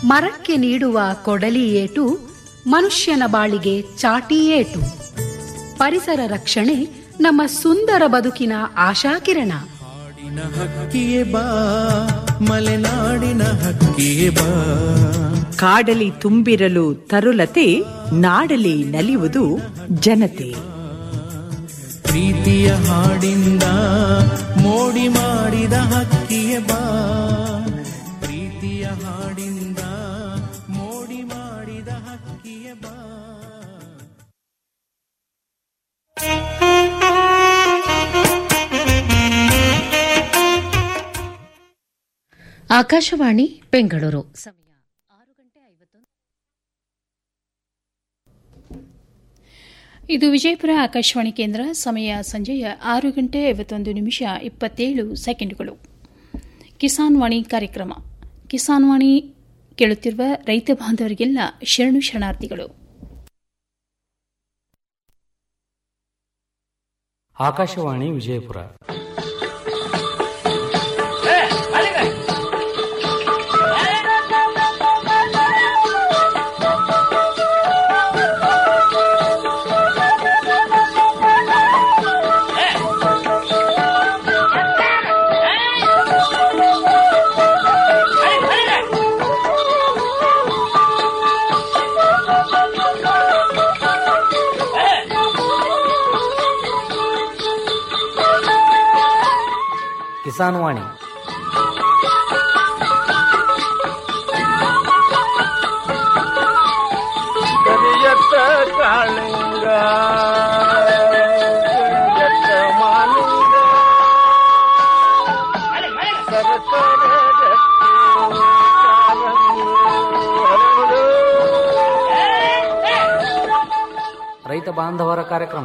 ಮರಕ್ಕೆ ನೀಡುವ ಕೊಡಲಿ ಏಟು ಮನುಷ್ಯನ ಬಾಳಿಗೆ ಚಾಟಿ ಏಟು ಪರಿಸರ ರಕ್ಷಣೆ ನಮ್ಮ ಸುಂದರ ಬದುಕಿನ ಆಶಾಕಿರಣ ನಾಡಿನ ಹಕ್ಕಿಯೇ ಬಾ ಮಲೆನಾಡಿನ ಹಕ್ಕಿಯೇ ಬಾ ಕಾಡಲಿ ತುಂಬಿರಲು ತರುಲತೆ ನಾಡಲಿ ನಲಿಯುವುದು ಜನತೆ ಪ್ರೀತಿಯ ಹಾಡಿಂದ ಮೋಡಿ ಮಾಡಿದ ಹಕ್ಕಿಯೇ ಬಾ ಪ್ರೀತಿಯ ಹಾಡಿಂದ ಮೋಡಿ ಮಾಡಿದ ಹಕ್ಕಿಯೇ ಬಾ ಆಕಾಶವಾಣಿ ಬೆಂಗಳೂರು ಸಮಯ ಆರು ಗಂಟೆ ಐವತ್ತೊಂದು ಇದು ವಿಜಯಪುರ ಆಕಾಶವಾಣಿ ಕೇಂದ್ರ ಸಮಯ ಸಂಜೆಯ ಆರು ಗಂಟೆ ಐವತ್ತೊಂದು ನಿಮಿಷ ಇಪ್ಪತ್ತೇಳು ಸೆಕೆಂಡುಗಳು ಕಿಸಾನ್ ವಾಣಿ ಕಾರ್ಯಕ್ರಮ ಕಿಸಾನ್ ವಾಣಿ ಕೇಳುತ್ತಿರುವ ರೈತ ಬಾಂಧವರಿಗೆಲ್ಲ ಶರಣು ಶರಣಾರ್ಥಿಗಳು ಆಕಾಶವಾಣಿ ವಿಜಯಪುರ ಕಿಸಾನ್ ವಾಣಿ ಕರಿಯತ್ತ ಕಾಳಿಂಗ ಕರಿಯತ್ತ ಮಾಲಿಂಗ ಸರಸರ ರತ್ನ ಕಾಲಂಗಿ ಹರಳು. ರೈತ ಬಾಂಧವರ ಕಾರ್ಯಕ್ರಮ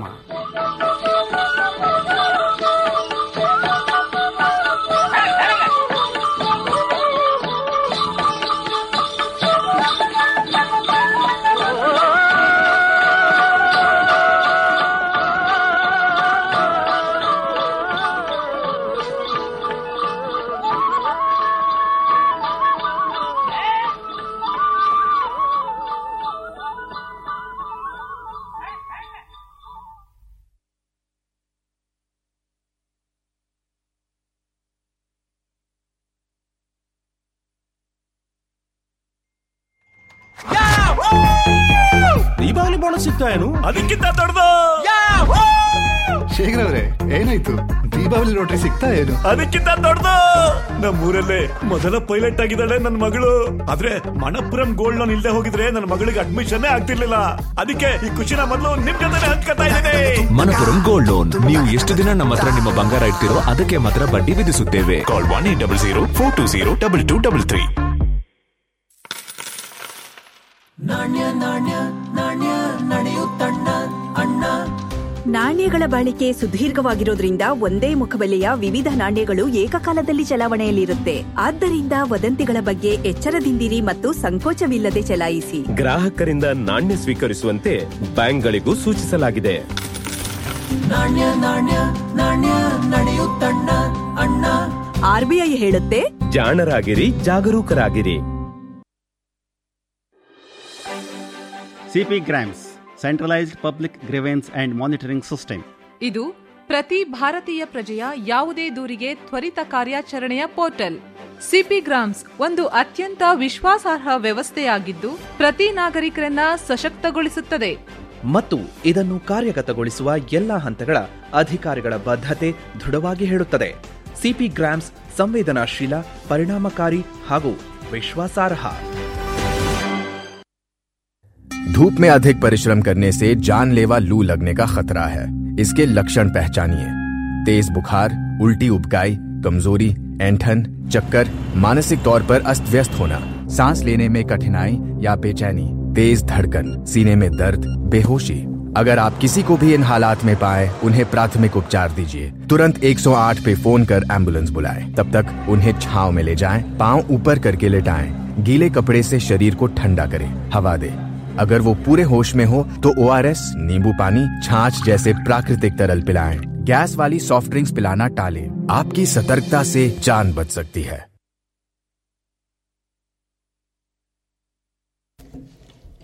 ದೀಪಾವಳಿ ಬೋನಸ್ ಸಿಗ್ತಾ ಏನು ಅದಕ್ಕಿಂತ ದೊಡ್ಡದು ಶೇಖರ್ ಅವ್ರೆ ಏನಾಯ್ತು ದೀಪಾವಳಿ ಲಾಟ್ರಿ ಸಿಗ್ತಾ ಏನು ಅದಕ್ಕಿಂತ ದೊಡ್ಡದು ನಮ್ಮೂರಲ್ಲೇ ಮೊದಲ ಪೈಲಟ್ ಆಗಿದ್ದಾಳೆ ನನ್ನ ಮಗಳು ಆದ್ರೆ ಮಣಪುರಂ ಗೋಲ್ಡ್ ಲೋನ್ ಇಲ್ಲದೆ ಹೋಗಿದ್ರೆ ನನ್ನ ಮಗಳಿಗೆ ಅಡ್ಮಿಷನ್ ಆಗ್ತಿರ್ಲಿಲ್ಲ ಅದಕ್ಕೆ ಈ ಖುಷಿನ ಮೊದಲು ನಿಮ್ ಜೊತೆ ಹಂಚ್ಕೊತಾ ಇದ್ದೇನೆ ಮನಪುರಂ ಗೋಲ್ಡ್ ಲೋನ್ ನೀವು ಎಷ್ಟು ದಿನ ನಮ್ಮ ಹತ್ರ ನಿಮ್ಮ ಬಂಗಾರ ಇಡ್ತೀರೋ ಅದಕ್ಕೆ ಮಾತ್ರ ಬಡ್ಡಿ ವಿಧಿಸುತ್ತೇವೆ call one eight double zero four two zero double two double three ನಾಣ್ಯ ನಾಣ್ಯ ನಾಣ್ಯ ನಡೆಯುತ್ತಣ್ಣ ಅಣ್ಣ ನಾಣ್ಯಗಳ ಬಾಳಿಕೆ ಸುದೀರ್ಘವಾಗಿರೋದ್ರಿಂದ ಒಂದೇ ಮುಖಬೆಲೆಯ ವಿವಿಧ ನಾಣ್ಯಗಳು ಏಕಕಾಲದಲ್ಲಿ ಚಲಾವಣೆಯಲ್ಲಿರುತ್ತೆ ಆದ್ದರಿಂದ ವದಂತಿಗಳ ಬಗ್ಗೆ ಎಚ್ಚರದಿಂದಿರಿ ಮತ್ತು ಸಂಕೋಚವಿಲ್ಲದೆ ಚಲಾಯಿಸಿ ಗ್ರಾಹಕರಿಂದ ನಾಣ್ಯ ಸ್ವೀಕರಿಸುವಂತೆ ಬ್ಯಾಂಕ್ಗಳಿಗೂ ಸೂಚಿಸಲಾಗಿದೆ ನಾಣ್ಯ ನಾಣ್ಯ ನಾಣ್ಯ ನಡೆಯುತ್ತಣ್ಣ ಅಣ್ಣ ಆರ್ಬಿಐ ಹೇಳುತ್ತೆ ಜಾಣರಾಗಿರಿ ಜಾಗರೂಕರಾಗಿರಿ CP GRAMS centralised public grievance and monitoring system ಇದು ಪ್ರತಿ ಭಾರತೀಯ ಪ್ರಜೆಯ ಯಾವುದೇ ದೂರಿಗೆ ತ್ವರಿತ ಕಾರ್ಯಾಚರಣೆಯ ಪೋರ್ಟಲ್ ಸಿಪಿ ಗ್ರಾಮ್ಸ್ ಒಂದು ಅತ್ಯಂತ ವಿಶ್ವಾಸಾರ್ಹ ವ್ಯವಸ್ಥೆಯಾಗಿದ್ದು ಪ್ರತಿ ನಾಗರಿಕರನ್ನ ಸಶಕ್ತಗೊಳಿಸುತ್ತದೆ ಮತ್ತು ಇದನ್ನು ಕಾರ್ಯಗತಗೊಳಿಸುವ ಎಲ್ಲಾ ಹಂತಗಳ ಅಧಿಕಾರಿಗಳ ಬದ್ಧತೆ ದೃಢವಾಗಿ ಹೇಳುತ್ತದೆ ಸಿಪಿ ಗ್ರಾಮ್ಸ್ ಸಂವೇದನಾಶೀಲ ಪರಿಣಾಮಕಾರಿ ಹಾಗೂ ವಿಶ್ವಾಸಾರ್ಹ धूप में अधिक परिश्रम करने से जानलेवा लू लगने का खतरा है इसके लक्षण पहचानिए तेज बुखार उल्टी उबकाई कमजोरी ऐंठन चक्कर मानसिक तौर पर अस्त व्यस्त होना सांस लेने में कठिनाई या बेचैनी तेज धड़कन सीने में दर्द बेहोशी अगर आप किसी को भी इन हालात में पाए उन्हें प्राथमिक उपचार दीजिए तुरंत 108 पे फोन कर एम्बुलेंस बुलाएं तब तक उन्हें छांव में ले जाएं पांव ऊपर करके लेटाएं गीले कपड़े से शरीर को ठंडा करें हवा दें अगर वो पूरे होश में हो तो ओ नींबू पानी छाछ जैसे प्राकृतिक तरल पिलाएं गैस वाली सॉफ्ट ड्रिंक्स पिलाना टालें आपकी सतर्कता से जान बच सकती है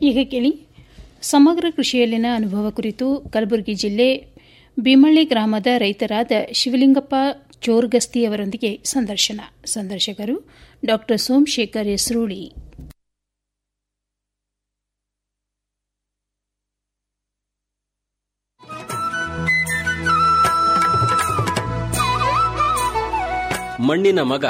ಈಗ ಕೇಳಿ ಸಮಗ್ರ ಕೃಷಿಯಲ್ಲಿನ ಅನುಭವ ಕುರಿತು ಕಲಬುರಗಿ ಜಿಲ್ಲೆ ಬಿಮಳ್ಳಿ ಗ್ರಾಮದ ರೈತರಾದ ಶಿವಲಿಂಗಪ್ಪ ಚೋರ್ಗಸ್ತಿ ಅವರೊಂದಿಗೆ ಸಂದರ್ಶನ ಸಂದರ್ಶಕರು ಡಾ ಸೋಮಶೇಖರ್ ಯಸ್ರೂಳಿ ಮಣ್ಣಿನ ಮಗ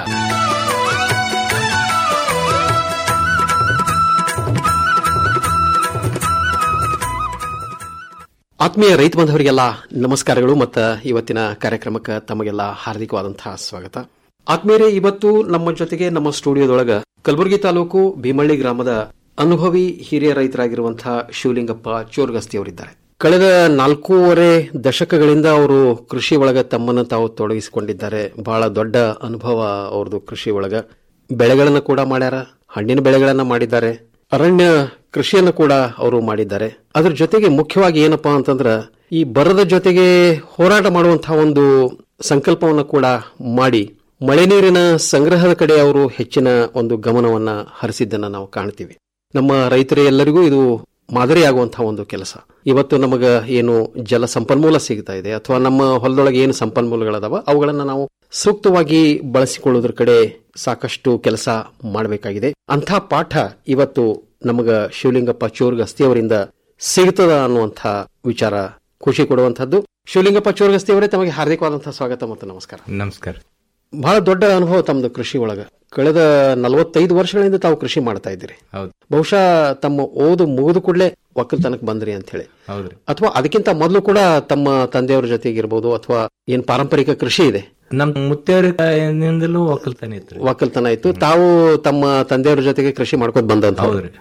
ಆತ್ಮೀಯ ರೈತ ಬಾಂಧವರಿಗೆಲ್ಲ ನಮಸ್ಕಾರಗಳು ಮತ್ತು ಇವತ್ತಿನ ಕಾರ್ಯಕ್ರಮಕ್ಕೆ ತಮಗೆಲ್ಲ ಹಾರ್ದಿಕವಾದಂತಹ ಸ್ವಾಗತ ಆತ್ಮೀಯರೇ ಇವತ್ತು ನಮ್ಮ ಜೊತೆಗೆ ನಮ್ಮ ಸ್ಟುಡಿಯೋದೊಳಗ ಕಲಬುರಗಿ ತಾಲೂಕು ಭೀಮಳ್ಳಿ ಗ್ರಾಮದ ಅನುಭವಿ ಹಿರಿಯ ರೈತರಾಗಿರುವಂತಹ ಶಿವಲಿಂಗಪ್ಪ ಚೋರ್ಗಸ್ತಿ ಅವರಿದ್ದಾರೆ ಕಳೆದ ನಾಲ್ಕೂವರೆ ದಶಕಗಳಿಂದ ಅವರು ಕೃಷಿ ಒಳಗ ತಮ್ಮನ್ನು ತಾವು ತೊಡಗಿಸಿಕೊಂಡಿದ್ದಾರೆ ಬಹಳ ದೊಡ್ಡ ಅನುಭವ ಅವ್ರದ್ದು ಕೃಷಿ ಒಳಗ ಬೆಳೆಗಳನ್ನು ಕೂಡ ಮಾಡ್ಯಾರ ಹಣ್ಣಿನ ಬೆಳೆಗಳನ್ನ ಮಾಡಿದ್ದಾರೆ ಅರಣ್ಯ ಕೃಷಿಯನ್ನು ಕೂಡ ಅವರು ಮಾಡಿದ್ದಾರೆ ಅದ್ರ ಜೊತೆಗೆ ಮುಖ್ಯವಾಗಿ ಏನಪ್ಪಾ ಅಂತಂದ್ರ ಈ ಬರದ ಜೊತೆಗೆ ಹೋರಾಟ ಮಾಡುವಂತಹ ಒಂದು ಸಂಕಲ್ಪವನ್ನು ಕೂಡ ಮಾಡಿ ಮಳೆ ನೀರಿನ ಸಂಗ್ರಹದ ಕಡೆ ಅವರು ಹೆಚ್ಚಿನ ಒಂದು ಗಮನವನ್ನ ಹರಿಸಿದ್ದನ್ನ ನಾವು ಕಾಣ್ತೀವಿ ನಮ್ಮ ರೈತರು ಎಲ್ಲರಿಗೂ ಇದು ಮಾದರಿಯಾಗುವಂತಹ ಒಂದು ಕೆಲಸ ಇವತ್ತು ನಮಗ ಏನು ಜಲ ಸಂಪನ್ಮೂಲ ಸಿಗ್ತಾ ಇದೆ ಅಥವಾ ನಮ್ಮ ಹೊಲದೊಳಗೆ ಏನು ಸಂಪನ್ಮೂಲಗಳದಾವ ಅವುಗಳನ್ನ ನಾವು ಸೂಕ್ತವಾಗಿ ಬಳಸಿಕೊಳ್ಳೋದ್ರ ಕಡೆ ಸಾಕಷ್ಟು ಕೆಲಸ ಮಾಡಬೇಕಾಗಿದೆ ಅಂಥ ಪಾಠ ಇವತ್ತು ನಮಗ ಶಿವಲಿಂಗಪ್ಪ ಚೋರ್ಗಸ್ತಿ ಅವರಿಂದ ಸಿಗ್ತದ ಅನ್ನುವಂಥ ವಿಚಾರ ಖುಷಿ ಕೊಡುವಂತಹದ್ದು ಶಿವಲಿಂಗಪ್ಪ ಚೋರ್ಗಸ್ತಿ ಅವರೇ ತಮಗೆ ಹಾರ್ದಿಕವಾದಂತಹ ಸ್ವಾಗತ ಮತ್ತು ನಮಸ್ಕಾರ ನಮಸ್ಕಾರ ಬಹಳ ದೊಡ್ಡ ಅನುಭವ ತಮ್ಮದು ಕೃಷಿ ಒಳಗ ಕಳೆದ ನಲವತ್ತೈದು ವರ್ಷಗಳಿಂದ ತಾವು ಕೃಷಿ ಮಾಡ್ತಾ ಇದ್ದೀರಿ ಹೌದು ಬಹುಶಃ ತಮ್ಮ ಓದು ಮುಗಿದು ಕೂಡಲೇ ಒಕ್ಕಲ್ತನಕ್ಕೆ ಬಂದ್ರಿ ಅಂತ ಹೇಳಿ ಹೌದ್ರಿ ಅಥವಾ ಅದಕ್ಕಿಂತ ಮೊದಲು ಕೂಡ ತಮ್ಮ ತಂದೆಯವರ ಜೊತೆಗಿರ್ಬೋದು ಅಥವಾ ಏನ್ ಪಾರಂಪರಿಕ ಕೃಷಿ ಇದೆ ನಮ್ ಮುತ್ತೆಯವರಿಂದಲೂ ಒಕ್ಕಲ್ತಾನೆ ಇತ್ತು ಒಕ್ಕಲ್ತನ ಇತ್ತು ತಾವು ತಮ್ಮ ತಂದೆಯವರ ಜೊತೆಗೆ ಕೃಷಿ ಮಾಡ್ಕೊತ ಬಂದಂತ ಹೌದ್ರಿ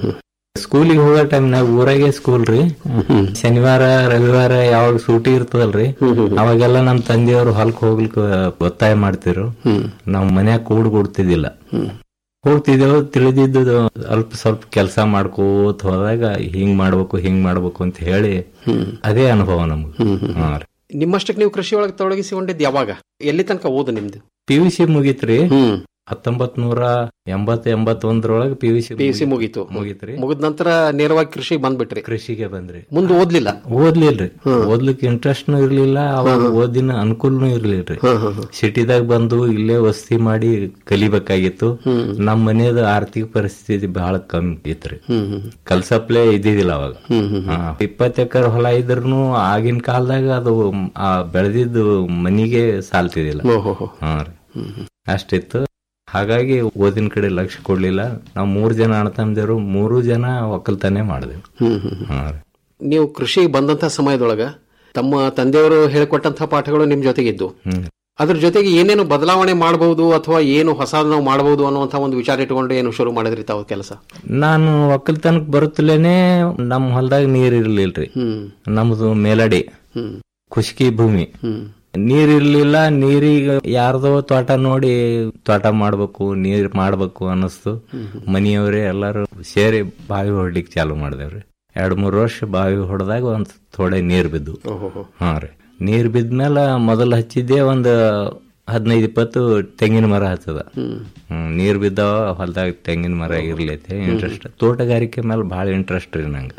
ಸ್ಕೂಲಿಗೆ ಹೋಗೋ ಟೈಮ್ನಾಗ ಊರಾಗೆ ಸ್ಕೂಲ್ ರೀ ಶನಿವಾರ ರವಿವಾರ ಯಾವಾಗ ಸೂಟಿ ಇರ್ತದಲ್ರಿ ಅವಾಗೆಲ್ಲ ನಮ್ ತಂದೆಯವರು ಹೊಲಕ್ ಹೋಗ್ಲಿಕ್ಕೆ ಒತ್ತಾಯ ಮಾಡ್ತಿರು ನಾವ್ ಮನ್ಯಾಗ ಕೂಡ್ ಕೊಡ್ತಿದ್ದಿಲ್ಲ ಹೋಗ್ತಿದ್ದೇವು ತಿಳಿದಿದ್ದು ಸ್ವಲ್ಪ ಸ್ವಲ್ಪ ಕೆಲಸ ಮಾಡ್ಕೋತ ಹೋದಾಗ ಹಿಂಗ್ ಮಾಡ್ಬೇಕು ಹಿಂಗ್ ಮಾಡ್ಬೇಕು ಅಂತ ಹೇಳಿ ಅದೇ ಅನುಭವ ನಮ್ಗೆ ಹಾ ರೀ ನಿಮ್ಮಷ್ಟಕ್ಕೆ ನೀವು ಕೃಷಿ ಒಳಗೆ ತೊಡಗಿಸಿಕೊಂಡಿದ್ದು ಯಾವಾಗ ಎಲ್ಲಿ ತನಕ ಓದು ನಿಮ್ದು ಪಿ ಯು ಸಿ ಮುಗೀತ್ರಿ ಹತ್ತೊಂಬತ್ ನೂರ ಎಂಬತ್ ಎಂಬತ್ತೊಂದ್ರೊಳಗೆ P U C P U C ಮುಗೀತು ಮುಗೀತ್ರಿ ಮುಗಿದ ನಂತರ ನೇರವಾಗಿ ಕೃಷಿ ಬಂದ್ಬಿಟ್ರಿ ಕೃಷಿಗೆ ಬಂದ್ರಿ ಮುಂದೆ ಓದ್ಲಿಲ್ಲ ಓದ್ಲಿಲ್ರಿ ಓದ್ಲಿಕ್ಕೆ ಇಂಟ್ರೆಸ್ಟ್ನು ಇರ್ಲಿಲ್ಲ ಅವಾಗ ಓದಿನ ಅನುಕೂಲನು ಇರ್ಲಿಲ್ರಿ ಸಿಟಿದಾಗ ಬಂದು ಇಲ್ಲೇ ವಸ್ತಿ ಮಾಡಿ ಕಲಿಬೇಕಾಗಿತ್ತು ನಮ್ ಮನೆಯದ ಆರ್ಥಿಕ ಪರಿಸ್ಥಿತಿ ಬಹಳ ಕಮ್ಮಿ ಇತ್ರಿ ಕಲ್ಸಪ್ಲೆ ಇದ್ದಿದ್ದಿಲ್ಲ ಅವಾಗ ಇಪ್ಪತ್ತು ಎಕರೆ ಹೊಲ ಇದ್ರೂ ಆಗಿನ ಕಾಲದಾಗ ಅದು ಆ ಬೆಳೆದಿದ್ದು ಮನಿಗೆ ಸಾಲ್ತಿದಿಲ್ಲ ಹಾ ರೀ ಅಷ್ಟಿತ್ತು ಹಾಗಾಗಿ ಓದಿನ ಕಡೆ ಲಕ್ಷ್ಯ ಕೊಡ್ಲಿಲ್ಲ ನಾವು ಮೂರ್ ಜನ ಅಣ್ಣ ತಮ್ಮದಿರು ಮೂರು ಜನ ಒಕ್ಕಲ್ತಾನೆ ಮಾಡಿದೆವು ಹಾ ರೀ ನೀವು ಕೃಷಿ ಬಂದಂತ ಸಮಯದೊಳಗ ತಮ್ಮ ತಂದೆಯವರು ಹೇಳಿಕೊಟ್ಟಂತಹ ಪಾಠಗಳು ನಿಮ್ ಜೊತೆಗಿದ್ದು ಅದ್ರ ಜೊತೆಗೆ ಏನೇನು ಬದಲಾವಣೆ ಮಾಡಬಹುದು ಅಥವಾ ಏನು ಹೊಸ ನಾವು ಮಾಡಬಹುದು ಅನ್ನುವಂತ ಒಂದು ವಿಚಾರ ಇಟ್ಕೊಂಡು ಏನು ಶುರು ಮಾಡಿದ್ರಿ ತಾವು ಕೆಲಸ ನಾನು ಒಕ್ಕಲ್ತನಕ್ ಬರುತ್ತಲೇನೆ ನಮ್ ಹೊಲದಾಗ ನೀರ್ ಇರ್ಲಿಲ್ರಿ ನಮ್ದು ಮೇಲಡಿ ಖುಷ್ಕಿ ಭೂಮಿ ನೀರ್ ಇರ್ಲಿಲ್ಲ ನೀರಿಗೆ ಯಾರ್ದೋ ತೋಟ ನೋಡಿ ತೋಟ ಮಾಡ್ಬೇಕು ನೀರ್ ಮಾಡ್ಬೇಕು ಅನ್ನಿಸ್ತು ಮನೆಯವರೇ ಎಲ್ಲಾರು ಸೇರಿ ಬಾವಿ ಹೊಡ್ಲಿಕ್ ಚಾಲು ಮಾಡಿದೇವ್ರಿ ಎರಡ್ ಮೂರ್ ವರ್ಷ ಬಾವಿ ಹೊಡೆದಾಗ ಒಂದ್ ಥೋಡೆ ನೀರ್ ಬಿದ್ದು ಹಾ ರೀ ನೀರ್ ಬಿದ್ಮೇಲೆ ಮೊದಲು ಹಚ್ಚಿದ್ದೆ ಒಂದ್ ಹದಿನೈದು ಇಪ್ಪತ್ತು ತೆಂಗಿನ ಮರ ಹಚ್ಚದ ಹ್ಮ್ ನೀರ್ ಬಿದ್ದಾವ ಹೊಲದಾಗ ತೆಂಗಿನ ಮರ ಇರ್ಲೈತೆ ಇಂಟ್ರೆಸ್ಟ್ ತೋಟಗಾರಿಕೆ ಮೇಲೆ ಬಹಳ ಇಂಟ್ರೆಸ್ಟ್ ರೀ ನಂಗೆ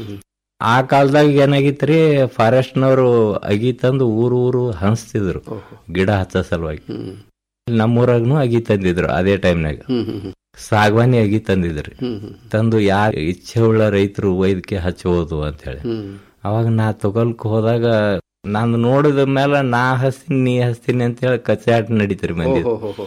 ಆ ಕಾಲದಾಗ ಏನಾಗಿತ್ರಿ ಫಾರೆಸ್ಟ್ನವರು ಅಗಿ ತಂದು ಊರು ಊರು ಹಂಚ್ತಿದ್ರು ಗಿಡ ಹಚ್ಚ ಸಲುವಾಗಿ ನಮ್ಮೂರಾಗ್ನು ಅಗಿ ತಂದಿದ್ರು ಅದೇ ಟೈಮ್ನಾಗ ಸಾಗವಾನಿ ಅಗಿ ತಂದಿದ್ರಿ ತಂದು ಯಾರ ಇಚ್ಛೆ ಉಳ್ಳ ರೈತರು ವೈದ್ಯಕ್ಕೆ ಹಚ್ಚಬಹುದು ಅಂತ ಹೇಳಿ ಅವಾಗ ನಾ ತಗೊಲ್ಕ್ ಹೋದಾಗ ನಾನು ನೋಡಿದ ಮೇಲೆ ನಾ ಹಸ್ತೀನಿ ನೀ ಹಸ್ತೀನಿ ಅಂತ ಹೇಳಿ ಕಚ್ಚಾಟ ನಡೀತ್ರಿ ಮಂದಿ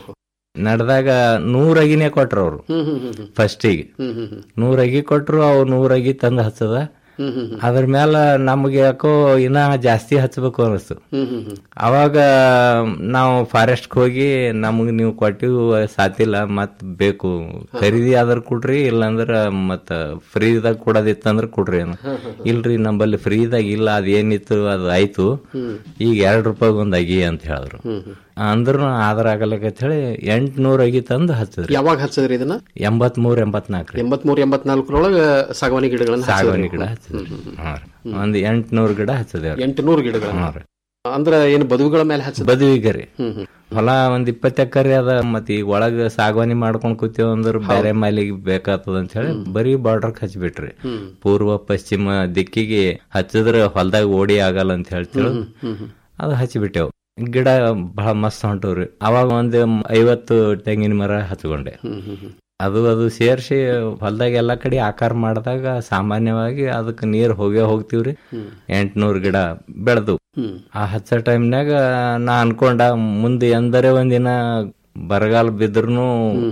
ನಡೆದಾಗ ನೂರ ಅಗಿನೇ ಕೊಟ್ರು ಅವ್ರು ಫಸ್ಟಿಗೆ ನೂರ ಅಗಿ ಕೊಟ್ರು ಅವ್ ನೂರ ಅಗಿ ತಂದು ಹಚ್ಚದ ಅದ್ರ ಮೇಲೆ ನಮ್ಗೆ ಯಾಕೋ ಇನ್ನ ಜಾಸ್ತಿ ಹಚ್ಬೇಕು ಅನಿಸ್ತು ಅವಾಗ ನಾವು ಫಾರೆಸ್ಟ್ ಹೋಗಿ ನಮಗ್ ನೀವು ಕೊಟ್ಟಿವು ಸಾತಿಲ್ಲ ಮತ್ ಬೇಕು ಖರೀದಿ ಆದ್ರ ಕೊಡ್ರಿ ಇಲ್ಲಾಂದ್ರ ಮತ್ತ ಫ್ರೀದಾಗ ಕೊಡೋದಿತ್ತಂದ್ರ ಕೊಡ್ರಿ ಅನ್ನ ಇಲ್ರಿ ನಂಬಲ್ಲಿ ಫ್ರೀದಾಗ ಇಲ್ಲ ಅದ್ ಏನಿತ್ತು ಅದು ಆಯ್ತು ಈಗ ಎರಡ್ ರೂಪಾಯಿ ಒಂದ್ ಅಗಿ ಅಂತ ಹೇಳಿದ್ರು ಅಂದ್ರೂ ಆದ್ರ ಆಗಲಕತ್ ಹೇಳಿ ಎಂಟ್ನೂರ್ ಅಗಿ ತಂದು ಹಚ್ಚಿದ್ರಿ ಯಾವಾಗ ಹಚ್ಚದ್ರಿ ಇದನ್ನ ಎಂಬತ್ ಮೂರ್ ಎಂಬತ್ನಾಲ್ಕು ಎಂಬತ್ಮೂರ್ ಎಂಬತ್ನಾಲ್ಕರೊಳಗ ಸಾಗವಾನಿ ಗಿಡಗಳನ್ನ ಸಾಗವಾನಿ ಗಿಡ ಹಚ್ಚಿದ್ರಿ ಹಾ ರೀ. ಒಂದ್ ಎಂಟ್ನೂರ್ ಗಿಡ ಹಚ್ಚದೇವ್ರಿ ಎಂಟುನೂರು ಗಿಡಗಳನ್ನ ಹಾ ರೀ. ಅಂದ್ರ ಏನು ಬದುಗಳ ಮೇಲೆ ಹಚ್ಚ ಬದುವಿಗೆ ರೀ ಹ್ಮ್ ಹ್ಮ್ ಹೊಲ ಒಂದ್ ಇಪ್ಪತ್ತು ಎಕರೆ ಅದ ಮತ್ ಈಗ ಒಳಗ ಸಾಗವಾನಿ ಮಾಡ್ಕೊಂಡ್ ಕೂತೇವ್ ಅಂದ್ರ ಬೇರೆ ಮಾಲಿಗೆ ಬೇಕಾಗ್ತದ ಅಂತ ಹೇಳಿ ಬರೀ ಬಾರ್ಡರ್ ಹಚ್ಬಿಟ್ರಿ ಹ್ಮ್. ಪೂರ್ವ ಪಶ್ಚಿಮ ದಿಕ್ಕಿಗೆ ಹಚ್ಚಿದ್ರ ಹೊಲದಾಗ ಓಡಿ ಆಗಲ್ಲ ಅಂತ ಹೇಳ್ತಿರು ಹ್ಮ್ ಹ್ಮ್ ಹ್ಮ್ ಅದು ಹಚ್ಚಿಬಿಟ್ಟೆವು ಗಿಡ ಬಹಳ ಮಸ್ತ್ ಹೊಂಟವ್ರಿ ಅವಾಗ ಒಂದ್ ಐವತ್ತು ತೆಂಗಿನ ಮರ ಹಚ್ಕೊಂಡೆ ಹ್ಮ್ ಹ್ಮ್ ಹ್ಮ್ ಅದು ಅದು ಸೇರ್ಸಿ ಹೊಲದಾಗ ಎಲ್ಲಾ ಕಡೆ ಆಕಾರ ಮಾಡಿದಾಗ ಸಾಮಾನ್ಯವಾಗಿ ಅದಕ್ಕೆ ನೀರ್ ಹೋಗೇ ಹೋಗ್ತಿವ್ರಿ ಹ್ಮ್. ಎಂಟ್ನೂರ್ ಗಿಡ ಬೆಳೆದು ಹ್ಮ್. ಆ ಹಚ್ಚ ಟೈಮ್ನಾಗ ನಾ ಅನ್ಕೊಂಡ ಮುಂದೆ ಎಂದರೆ ಒಂದಿನ ಬರಗಾಲ ಬಿದ್ರೂ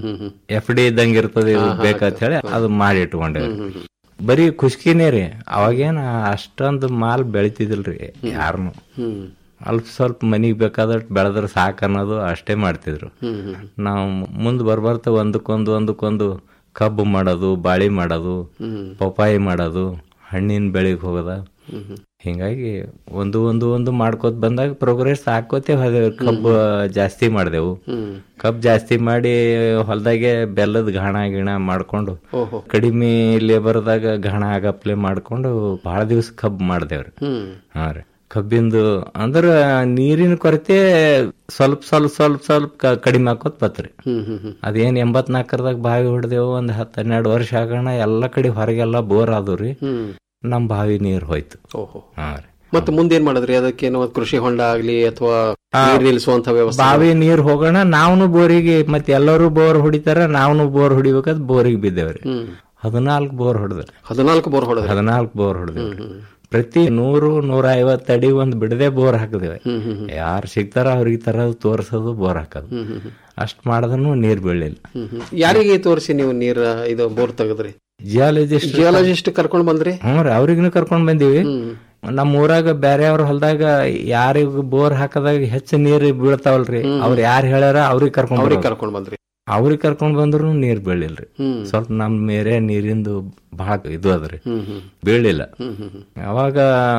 ಎಫ್ ಡಿ ಇದ್ದಂಗ ಇರ್ತದೆ ಇದು ಹಾ, ಹಾ, ಬೇಕಂತ ಹೇಳಿ ಅದು ಮಾಡಿ ಇಟ್ಕೊಂಡೆ ಹ್ಮ್, ಹ್ಮ್, ಹ್ಮ್. ಬರೀ ಖುಷ್ಕಿನೇ ರೀ ಅವಾಗೇನ ಅಷ್ಟೊಂದು ಮಾಲ್ ಬೆಳಿತಿದಿಲ್ರಿ ಯಾರನು ಹ್ಮ್. ಅಲ್ಪ ಸ್ವಲ್ಪ ಮನಿಗ್ ಬೇಕಾದಷ್ಟು ಬೆಳೆದ್ರೆ ಸಾಕ್ ಅನ್ನೋದು ಅಷ್ಟೇ ಮಾಡ್ತಿದ್ರು ಹ್ಮ್, ಹ್ಮ್, ಹ್ಮ್. ನಾವು ಮುಂದ್ ಬರ್ಬರ್ತ ಒಂದಕ್ಕೊಂದು ಒಂದಕ್ಕೊಂದು ಕಬ್ಬು ಮಾಡೋದು ಬಾಳಿ ಮಾಡೋದು ಹ್ಮ್. ಪಪ್ಪಾಯಿ ಮಾಡೋದು ಹಣ್ಣಿನ ಬೆಳೆಗೆ ಹೋಗೋದ ಹ್ಮ್, ಹ್ಮ್. ಹಿಂಗಾಗಿ ಒಂದು ಒಂದು ಒಂದು ಮಾಡ್ಕೋತ ಬಂದಾಗ ಪ್ರೋಗ್ರೆಸ್ ಹಾಕೋತೆ ಹೋದೆವು ಕಬ್ಬು ಜಾಸ್ತಿ ಮಾಡ್ದೆವು ಹ್ಮ್. ಕಬ್ಬು ಜಾಸ್ತಿ ಮಾಡಿ ಹೊಲದಾಗೆ ಬೆಲ್ಲದ ಘಾಣ ಗಿಣ ಮಾಡ್ಕೊಂಡು ಓಹೋ. ಕಡಿಮೆ ಲೇಬರ್ದಾಗ ಘಾಣ ಆಗಪ್ಲೆ ಮಾಡ್ಕೊಂಡು ಬಹಳ ದಿವಸ ಕಬ್ಬು ಮಾಡ್ದೇವ್ರಿ ಹ್ಮ್. ಹಾ ರೀ ಕಬ್ಬಿಂದು ಅಂದ್ರ ನೀರಿನ ಕೊರತೆ ಸ್ವಲ್ಪ ಸ್ವಲ್ಪ ಸ್ವಲ್ಪ ಸ್ವಲ್ಪ ಕ- ಕಡಿಮೆ ಆಕೋತ್ ಬತ್ರಿ ಹ್ಮ್, ಹ್ಮ್, ಹ್ಮ್. ಅದೇನ್ ಎಂಬತ್ನಾಲ್ಕರದಾಗ ಬಾವಿ ಹೊಡೆದೆವು ಒಂದ್ ಹತ್ತ್ ಹನ್ನೆರಡು ವರ್ಷ ಆಗೋಣ ಎಲ್ಲಾ ಕಡೆ ಹೊರಗೆಲ್ಲ ಬೋರ್ ಆದವ್ರಿ ಹ್ಮ್. ನಮ್ ಬಾವಿ ನೀರ್ ಹೋಯ್ತು ಓಹೋ ಹಾ ರೀ ಮತ್ತೆ ಮುಂದೇನ್ ಮಾಡಿದ್ರಿ ಅದಕ್ಕೇನೋ ಒಂದ್ ಕೃಷಿ ಹೊಂಡ ಆಗ್ಲಿ ಅಥವಾ ನೀರ್ ನಿಲ್ಸುವಂತ ವ್ಯವಸ್ಥೆ ಬಾವಿ ನೀರ್ ಹೋಗೋಣ ನಾವ್ನು ಬೋರಿಗೆ ಮತ್ತೆ ಎಲ್ಲರೂ ಬೋರ್ ಹೊಡಿತಾರ ನಾವ್ನು ಬೋರ್ ಹೊಡಿಬೇಕಾದ್ ಬೋರಿಗೆ ಬಿದ್ದೇವ್ರಿ ಹ್ಮ್. ಹದಿನಾಲ್ಕು ಬೋರ್ ಹೊಡೆದ್ರಿ ಹದಿನಾಲ್ಕು ಬೋರ್ ಹೊಡೆದ್ರಿ ಹದಿನಾಲ್ಕು ಬೋರ್ ಹೊಡೆದ್ರಿ ಪ್ರತಿ ನೂರು ನೂರ ಐವತ್ತು ಅಡಿ ಒಂದ್ ಬಿಡದೆ ಬೋರ್ ಹಾಕಿದೇವೆ ಹ್ಮ್, ಹ್ಮ್, ಹ್ಮ್. ಯಾರು ಸಿಗ್ತಾರ ಅವ್ರಿಗೆ ತರೋದು ತೋರ್ಸೋದು ಬೋರ್ ಹಾಕೋದು ಹ್ಮ್, ಹ್ಮ್, ಹ್ಮ್. ಅಷ್ಟ್ ಮಾಡಿದ್ರು ನೀರ್ ಬೀಳಿಲ್ಲ ಹ್ಮ್, ಹ್ಮ್. ಯಾರಿಗೆ ತೋರಿಸಿ ನೀವು ನೀರ್ ಇದು ಬೋರ್ ತೆಗದ್ರಿ ಜಿಯಾಲಜಿಸ್ಟ್ ಜಿಯಾಲಜಿಸ್ಟ್ ಕರ್ಕೊಂಡ್ ಬಂದ್ರಿ ಹ್ಞೂ ರೀ ಅವ್ರಿಗೂ ಕರ್ಕೊಂಡ್ ಬಂದೀವಿ ನಮ್ಮ ಊರಾಗ ಬೇರೆ ಅವ್ರ ಹೊಲದಾಗ ಯಾರಿಗ ಬೋರ್ ಹಾಕದಾಗ ಹೆಚ್ಚು ನೀರ್ ಬೀಳ್ತಾವಲ್ರಿ ಅವ್ರ ಯಾರು ಹೇಳ್ಯಾರ ಅವ್ರಿಗೆ ಕರ್ಕೊಂಡ್ ಅವ್ರಿಗೆ ಬರ್ಬೇಕು. ಕರ್ಕೊಂಡ್ ಬಂದ್ರಿ ಅವ್ರಿಗೆ ಕರ್ಕೊಂಡ್ ಬಂದ್ರು ನೀರ್ ಬೀಳಿಲ್ರಿ ಹ್ಮ್. ಸ್ವಲ್ಪ ನಮ್ ಮೇರೆ ನೀರಿಂದು ಬಹಳ ಇದು ಅದ್ರಿ ಹ್ಮ್, ಹ್ಮ್. ಬೀಳಿಲ್ಲ ಹ್ಮ್, ಹ್ಮ್, ಹ್ಮ್. ಅವಾಗ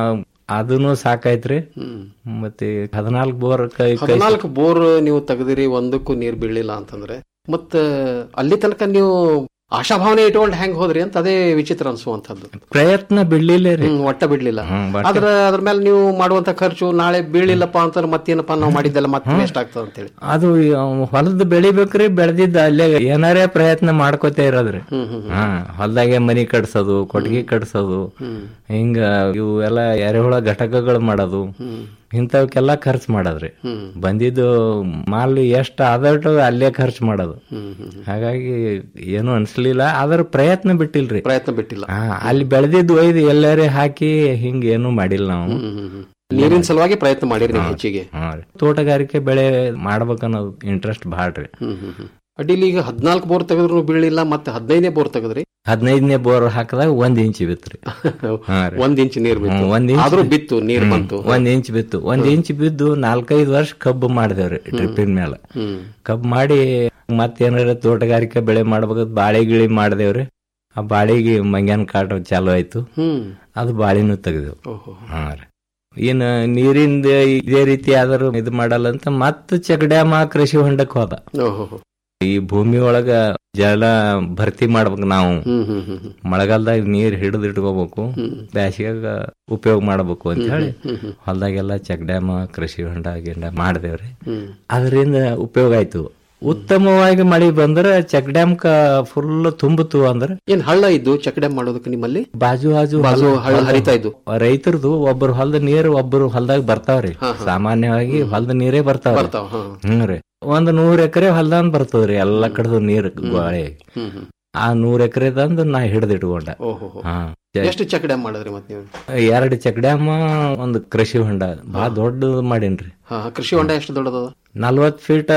ಅದನ್ನು ಸಾಕಾಯ್ತ್ರಿ ಹ್ಮ್. ಮತ್ತೆ ಹದಿನಾಲ್ಕು ಬೋರ್ ಕೈ ಕೈ ಹದಿನಾಲ್ಕು ಬೋರ್ ನೀವು ತೆಗದಿರಿ ಒಂದಕ್ಕೂ ನೀರ್ ಬೀಳಿಲ್ಲ ಅಂತಂದ್ರೆ ಮತ್ತ ಅಲ್ಲಿ ತನಕ ನೀವು ಆಶಾಭಾವನೆ ಇಟ್ಕೊಂಡು ಹೆಂಗ್ ಹೋದ್ರಿ ಅಂತ ಅದೇ ವಿಚಿತ್ರ ಅನ್ಸುವಂತದ್ದು ಪ್ರಯತ್ನ ಬಿಡ್ಲಿಲ್ಲ ರೀ ಹ್ಮ್, ಒಟ್ಟ ಬಿಡ್ಲಿಲ್ಲ ಹ್ಮ್, ಒಟ್ಟ- ಆದ್ರ ಅದ್ರ ಮೇಲೆ ನೀವು ಮಾಡುವಂತ ಖರ್ಚು ನಾಳೆ ಬೀಳಿಲ್ಲಪ್ಪ ಅಂತ ಮತ್ತೇನಪ್ಪ ನಾವು ಮಾಡಿದ್ದೆಲ್ಲ ಮತ್ತೆ ವೇಸ್ಟ್ ಆಗ್ತದ ಅಂತೇಳಿ ಅದು ಹೊಲದ ಬೆಳಿಬೇಕ್ರಿ ಬೆಳೆದಿದ್ದ ಅಲ್ಲೇ ಏನಾರೇ ಪ್ರಯತ್ನ ಮಾಡ್ಕೋತೇ ಇರೋದ್ರಿ ಹ್ಮ್, ಹ್ಮ್, ಹಾ ಹೊಲದಾಗೆ ಮನಿ ಕಟ್ಸೋದು ಕೊಟ್ಟಿಗೆ ಕಟ್ಸೋದು ಹ್ಮ್. ಹಿಂಗ ಇವು ಎಲ್ಲ ಎರೆಹುಳ ಘಟಕಗಳು ಮಾಡೋದು ಹ್ಮ್. ಇಂಥವಕ್ಕೆಲ್ಲ ಖರ್ಚು ಮಾಡೋದ್ರಿ ಹ್ಮ್. ಬಂದಿದ್ದು ಮಾಲ್ ಎಷ್ಟ್ ಆದಷ್ಟು ಅಲ್ಲೇ ಖರ್ಚು ಮಾಡೋದು ಹ್ಮ್, ಹ್ಮ್, ಹ್ಮ್. ಹಾಗಾಗಿ ಏನು ಅನ್ಸ್ಲಿಲ್ಲ ಆದ್ರ ಪ್ರಯತ್ನ ಬಿಟ್ಟಿಲ್ರಿ ಪ್ರಯತ್ನ ಬಿಟ್ಟಿಲ್ಲ ಹಾ ಅಲ್ಲಿ ಬೆಳೆದಿದ್ದು ಒಯ್ದು ಎಲ್ಲಾರೇ ಹಾಕಿ ಹಿಂಗ ಏನು ಮಾಡಿಲ್ಲ ನಾವು ಹ್ಮ್, ಹ್ಮ್, ಹ್ಮ್. ನೀರಿನ ಸಲುವಾಗಿ ಪ್ರಯತ್ನ ಮಾಡಿರಿ ನೀವು ಹೆಚ್ಚಿಗೆ ಹಾ ರೀ. ತೋಟಗಾರಿಕೆ ಬೆಳೆ ಮಾಡ್ಬೇಕನ್ನೋದು ಇಂಟ್ರೆಸ್ಟ್ ಭಾಳ್ರಿ ಹ್ಮ್, ಹ್ಮ್, ಹ್ಮ್. ಅಡ್ಡಿಲಿ ಈಗ ಹದಿನಾಲ್ಕು ಬೋರ್ ತೆಗೆದ್ರು ಬೀಳಿಲ್ಲ ಮತ್ತೆ ಹದಿನೈದನೇ ಬೋರ್ ತೆಗೆದ್ರಿ ಹದಿನೈದನೇ ಬೋರ್ ಹಾಕಿದಾಗ ಒಂದ್ ಇಂಚ್ ಬಿತ್ರಿ ಹಾ ರೀ. ಒಂದ್ ಇಂಚ್ ನೀರ್ ಬಿತ್ತು ಹ್ಮ್, ಒಂದ್ ಇಂಚ್ ಆದ್ರೂ ಬಿತ್ತು ನೀರ್ ಹ್ಮ್, ಬಂತು ಒಂದ್ ಇಂಚ್ ಬಿತ್ತು ಒಂದ್ ಇಂಚ್ ಬಿದ್ದು ನಾಲ್ಕೈದು ವರ್ಷ ಕಬ್ಬು ಮಾಡಿದೇವ್ರಿ ಡ್ರಿಪ್ಪಿನ ಮೇಲೆ ಹ್ಮ್. ಕಬ್ಬು ಮಾಡಿ ಮತ್ತೇನಾರ ತೋಟಗಾರಿಕೆ ಬೆಳೆ ಮಾಡ್ಬೇಕು ಬಾಳೆ ಗಿಳಿ ಮಾಡಿದೇವ್ರಿ ಆ ಬಾಳಿಗೆ ಮಂಗ್ಯಾನ ಕಾಟ ಚಾಲು ಆಯ್ತು ಹ್ಮ್ ಅದು ಬಾಳಿನೂ ತೆಗೆದೆವು ಓಹೋ ಹಾ ರೀ ಇನ್ ನೀರಿಂದ ಇದೇ ರೀತಿ ಆದರೂ ಇದು ಮಾಡಲ್ಲ ಅಂತ ಮತ್ತ ಚೆಕ್ ಡ್ಯಾಮ ಕೃಷಿ ಹೊಂಡಕ್ ಹೋದ ಓಹೋ ಈ ಭೂಮಿ ಒಳಗ ಜಲ ಭರ್ತಿ ಮಾಡ್ಬೇಕು ನಾವು ಹ್ಮ್ ಹ್ಮ್ ಹ್ಮ್ ಹ್ಮ್. ಮಳೆಗಾಲದಾಗ ನೀರ್ ಹಿಡಿದು ಇಟ್ಕೋಬೇಕು ಬ್ಯಾಸಿಗ್ಯಾಗ ಉಪಯೋಗ ಮಾಡ್ಬೇಕು ಅಂತ ಹೇಳಿ ಹ್ಮ್, ಹ್ಮ್. ಹೊಲದಾಗೆಲ್ಲ ಚೆಕ್ ಡ್ಯಾಮ್ ಕೃಷಿ ಹೊಂಡ ಗಿಂಡ ಮಾಡಿದೇವ್ರಿ ಹ್ಮ್. ಅದರಿಂದ ಉಪಯೋಗ ಆಯ್ತು ಉತ್ತಮವಾಗಿ ಮಳಿ ಬಂದ್ರ ಚೆಕ್ ಡ್ಯಾಮ್ ಕ ಫುಲ್ ತುಂಬಿತು ಅಂದ್ರ ಏನ್ ಹಳ್ಳ ಇದ್ದು ಚೆಕ್ ಡ್ಯಾಮ್ ಮಾಡೋದಕ್ಕೆ ನಿಮ್ಮಲ್ಲಿ ಬಾಜು ಬಾಜು ಬಾಜು ಹೊಲ- ಹಳ್ಳ ಹರಿತಾ ಇದ್ದು ರೈತರದು ಒಬ್ಬರು ಹೊಲದ ನೀರು ಒಬ್ಬರು ಹೊಲದಾಗ ಬರ್ತಾವ್ರಿ ಸಾಮಾನ್ಯವಾಗಿ ಹೊಲದ ನೀರೇ ಬರ್ತಾವ್ರಿ ಬರ್ತಾವ ಹಾ ಹ್ಮ್ ರೀ ಒಂದ್ ನೂರ್ ಎಕರೆ ಹೊಲ್ದಾನ್ ಬರ್ತದ್ರಿ ಎಲ್ಲಾ ಕಡೆದು ನೀರ್ ಗಾಳಿ ಹ್ಮ್ ಹ್ಮ್ ಆ ನೂರ್ ಎಕರೆ ತಂದು ನಾ ಹಿಡಿದು ಇಟ್ಕೊಂಡ ಓಹೋ ಹಾ ಎಷ್ಟು ಚೆಕ್ ಡ್ಯಾಮ್ ಮಾಡಿದ್ರಿ ಮತ್ತೆ ನೀವು ಎರಡು ಚೆಕ್ ಡ್ಯಾಮ್ ಒಂದು ಕೃಷಿ ಹೊಂಡ ಬಹಳ ದೊಡ್ಡದು ಮಾಡೇನ್ರಿ ಹಾ ಹಾ, ಕೃಷಿ ಹೊಂಡ ಎಷ್ಟು ದೊಡ್ಡದದ ನಲ್ವತ್ ಫೀಟ್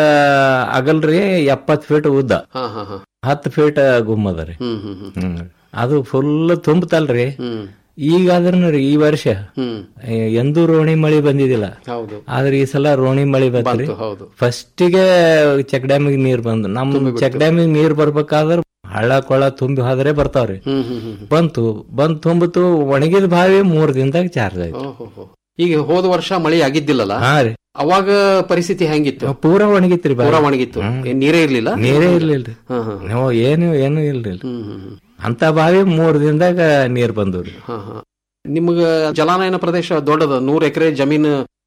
ಅಗಲ್ರಿ ಎಪ್ಪತ್ ಫೀಟ್ ಉದ್ದ ಹಾ ಹಾ ಹಾ ಹತ್ತು ಫೀಟ್ ಗುಮ್ಮದರಿ ಹ್ಮ್ ಹ್ಮ್ ಹ್ಮ್ ಹ್ಮ್ ಅದು ಫುಲ್ ತುಂಬತಲ್ರಿ ಹ್ಮ್ ಈಗ ಆದ್ರೂ ರೀ ಈ ವರ್ಷ ಹ್ಮ್ ಏ, ಎಂದೂ ರೋಣಿ ಮಳಿ ಬಂದಿದ್ದಿಲ್ಲ ಹೌದು ಆದ್ರೆ ಈ ಸಲ ರೋಣಿ ಮಳಿ ಬಂತ್ರಿ ಬಂತು ಹೌದು ಫಸ್ಟಿಗೆ ಚೆಕ್ ಡ್ಯಾಮಿಗೆ ನೀರ್ ಬಂದು ನಮ್ ಚೆಕ್ ಡ್ಯಾಮಿಗೆ ನೀರ್ ಬರ್ಬೇಕಾದ್ರ ಹಳ್ಳ ಕೊಳ್ಳ ತುಂಬಿ ಹೋದ್ರೆ ಬರ್ತಾವ್ರಿ ಹ್ಮ್ ಹ್ಮ್ ಹ್ಮ್ ಬಂತು ಬಂದ್ ತುಂಬಿತು ಒಣಗಿದ ಬಾವಿ ಮೂರ್ ದಿನದಾಗ ಚಾರ್ಜ್ ಆಯ್ತು ಓಹೋ ಈಗ ಹೋದ ವರ್ಷ ಮಳೆ ಆಗಿದ್ದಿಲ್ಲಲ್ಲ ಹಾ ರೀ ಅವಾಗ ಪರಿಸ್ಥಿತಿ ಹೆಂಗಿತ್ತು ಪೂರಾ ಒಣಗಿತ್ರಿ ಬಾವಿ. ಪೂರಾ ಒಣಗಿತ್ತು ಏನ್ ನೀರೇ ಇರ್ಲಿಲ್ಲ ನೀರೇ ಇರ್ಲಿಲ್ರಿ ಹಾ ಹಾ ನಾವು ಏನು ಏನು ಇರ್ಲಿಲ್ಲ ಹ್ಮ್ ಹ್ಮ್ ಹ್ಮ್. ಅಂತ ಬಾವಿ ಮೂರ್ ದಿನದಾಗ ನೀರ್ ಬಂದವ್ರಿ ಹಾ ಹಾ ನಿಮ್ಗ ಜಲಾನಯನ ಪ್ರದೇಶ ದೊಡ್ಡದ ನೂರ್ ಎಕರೆ ಜಮೀನು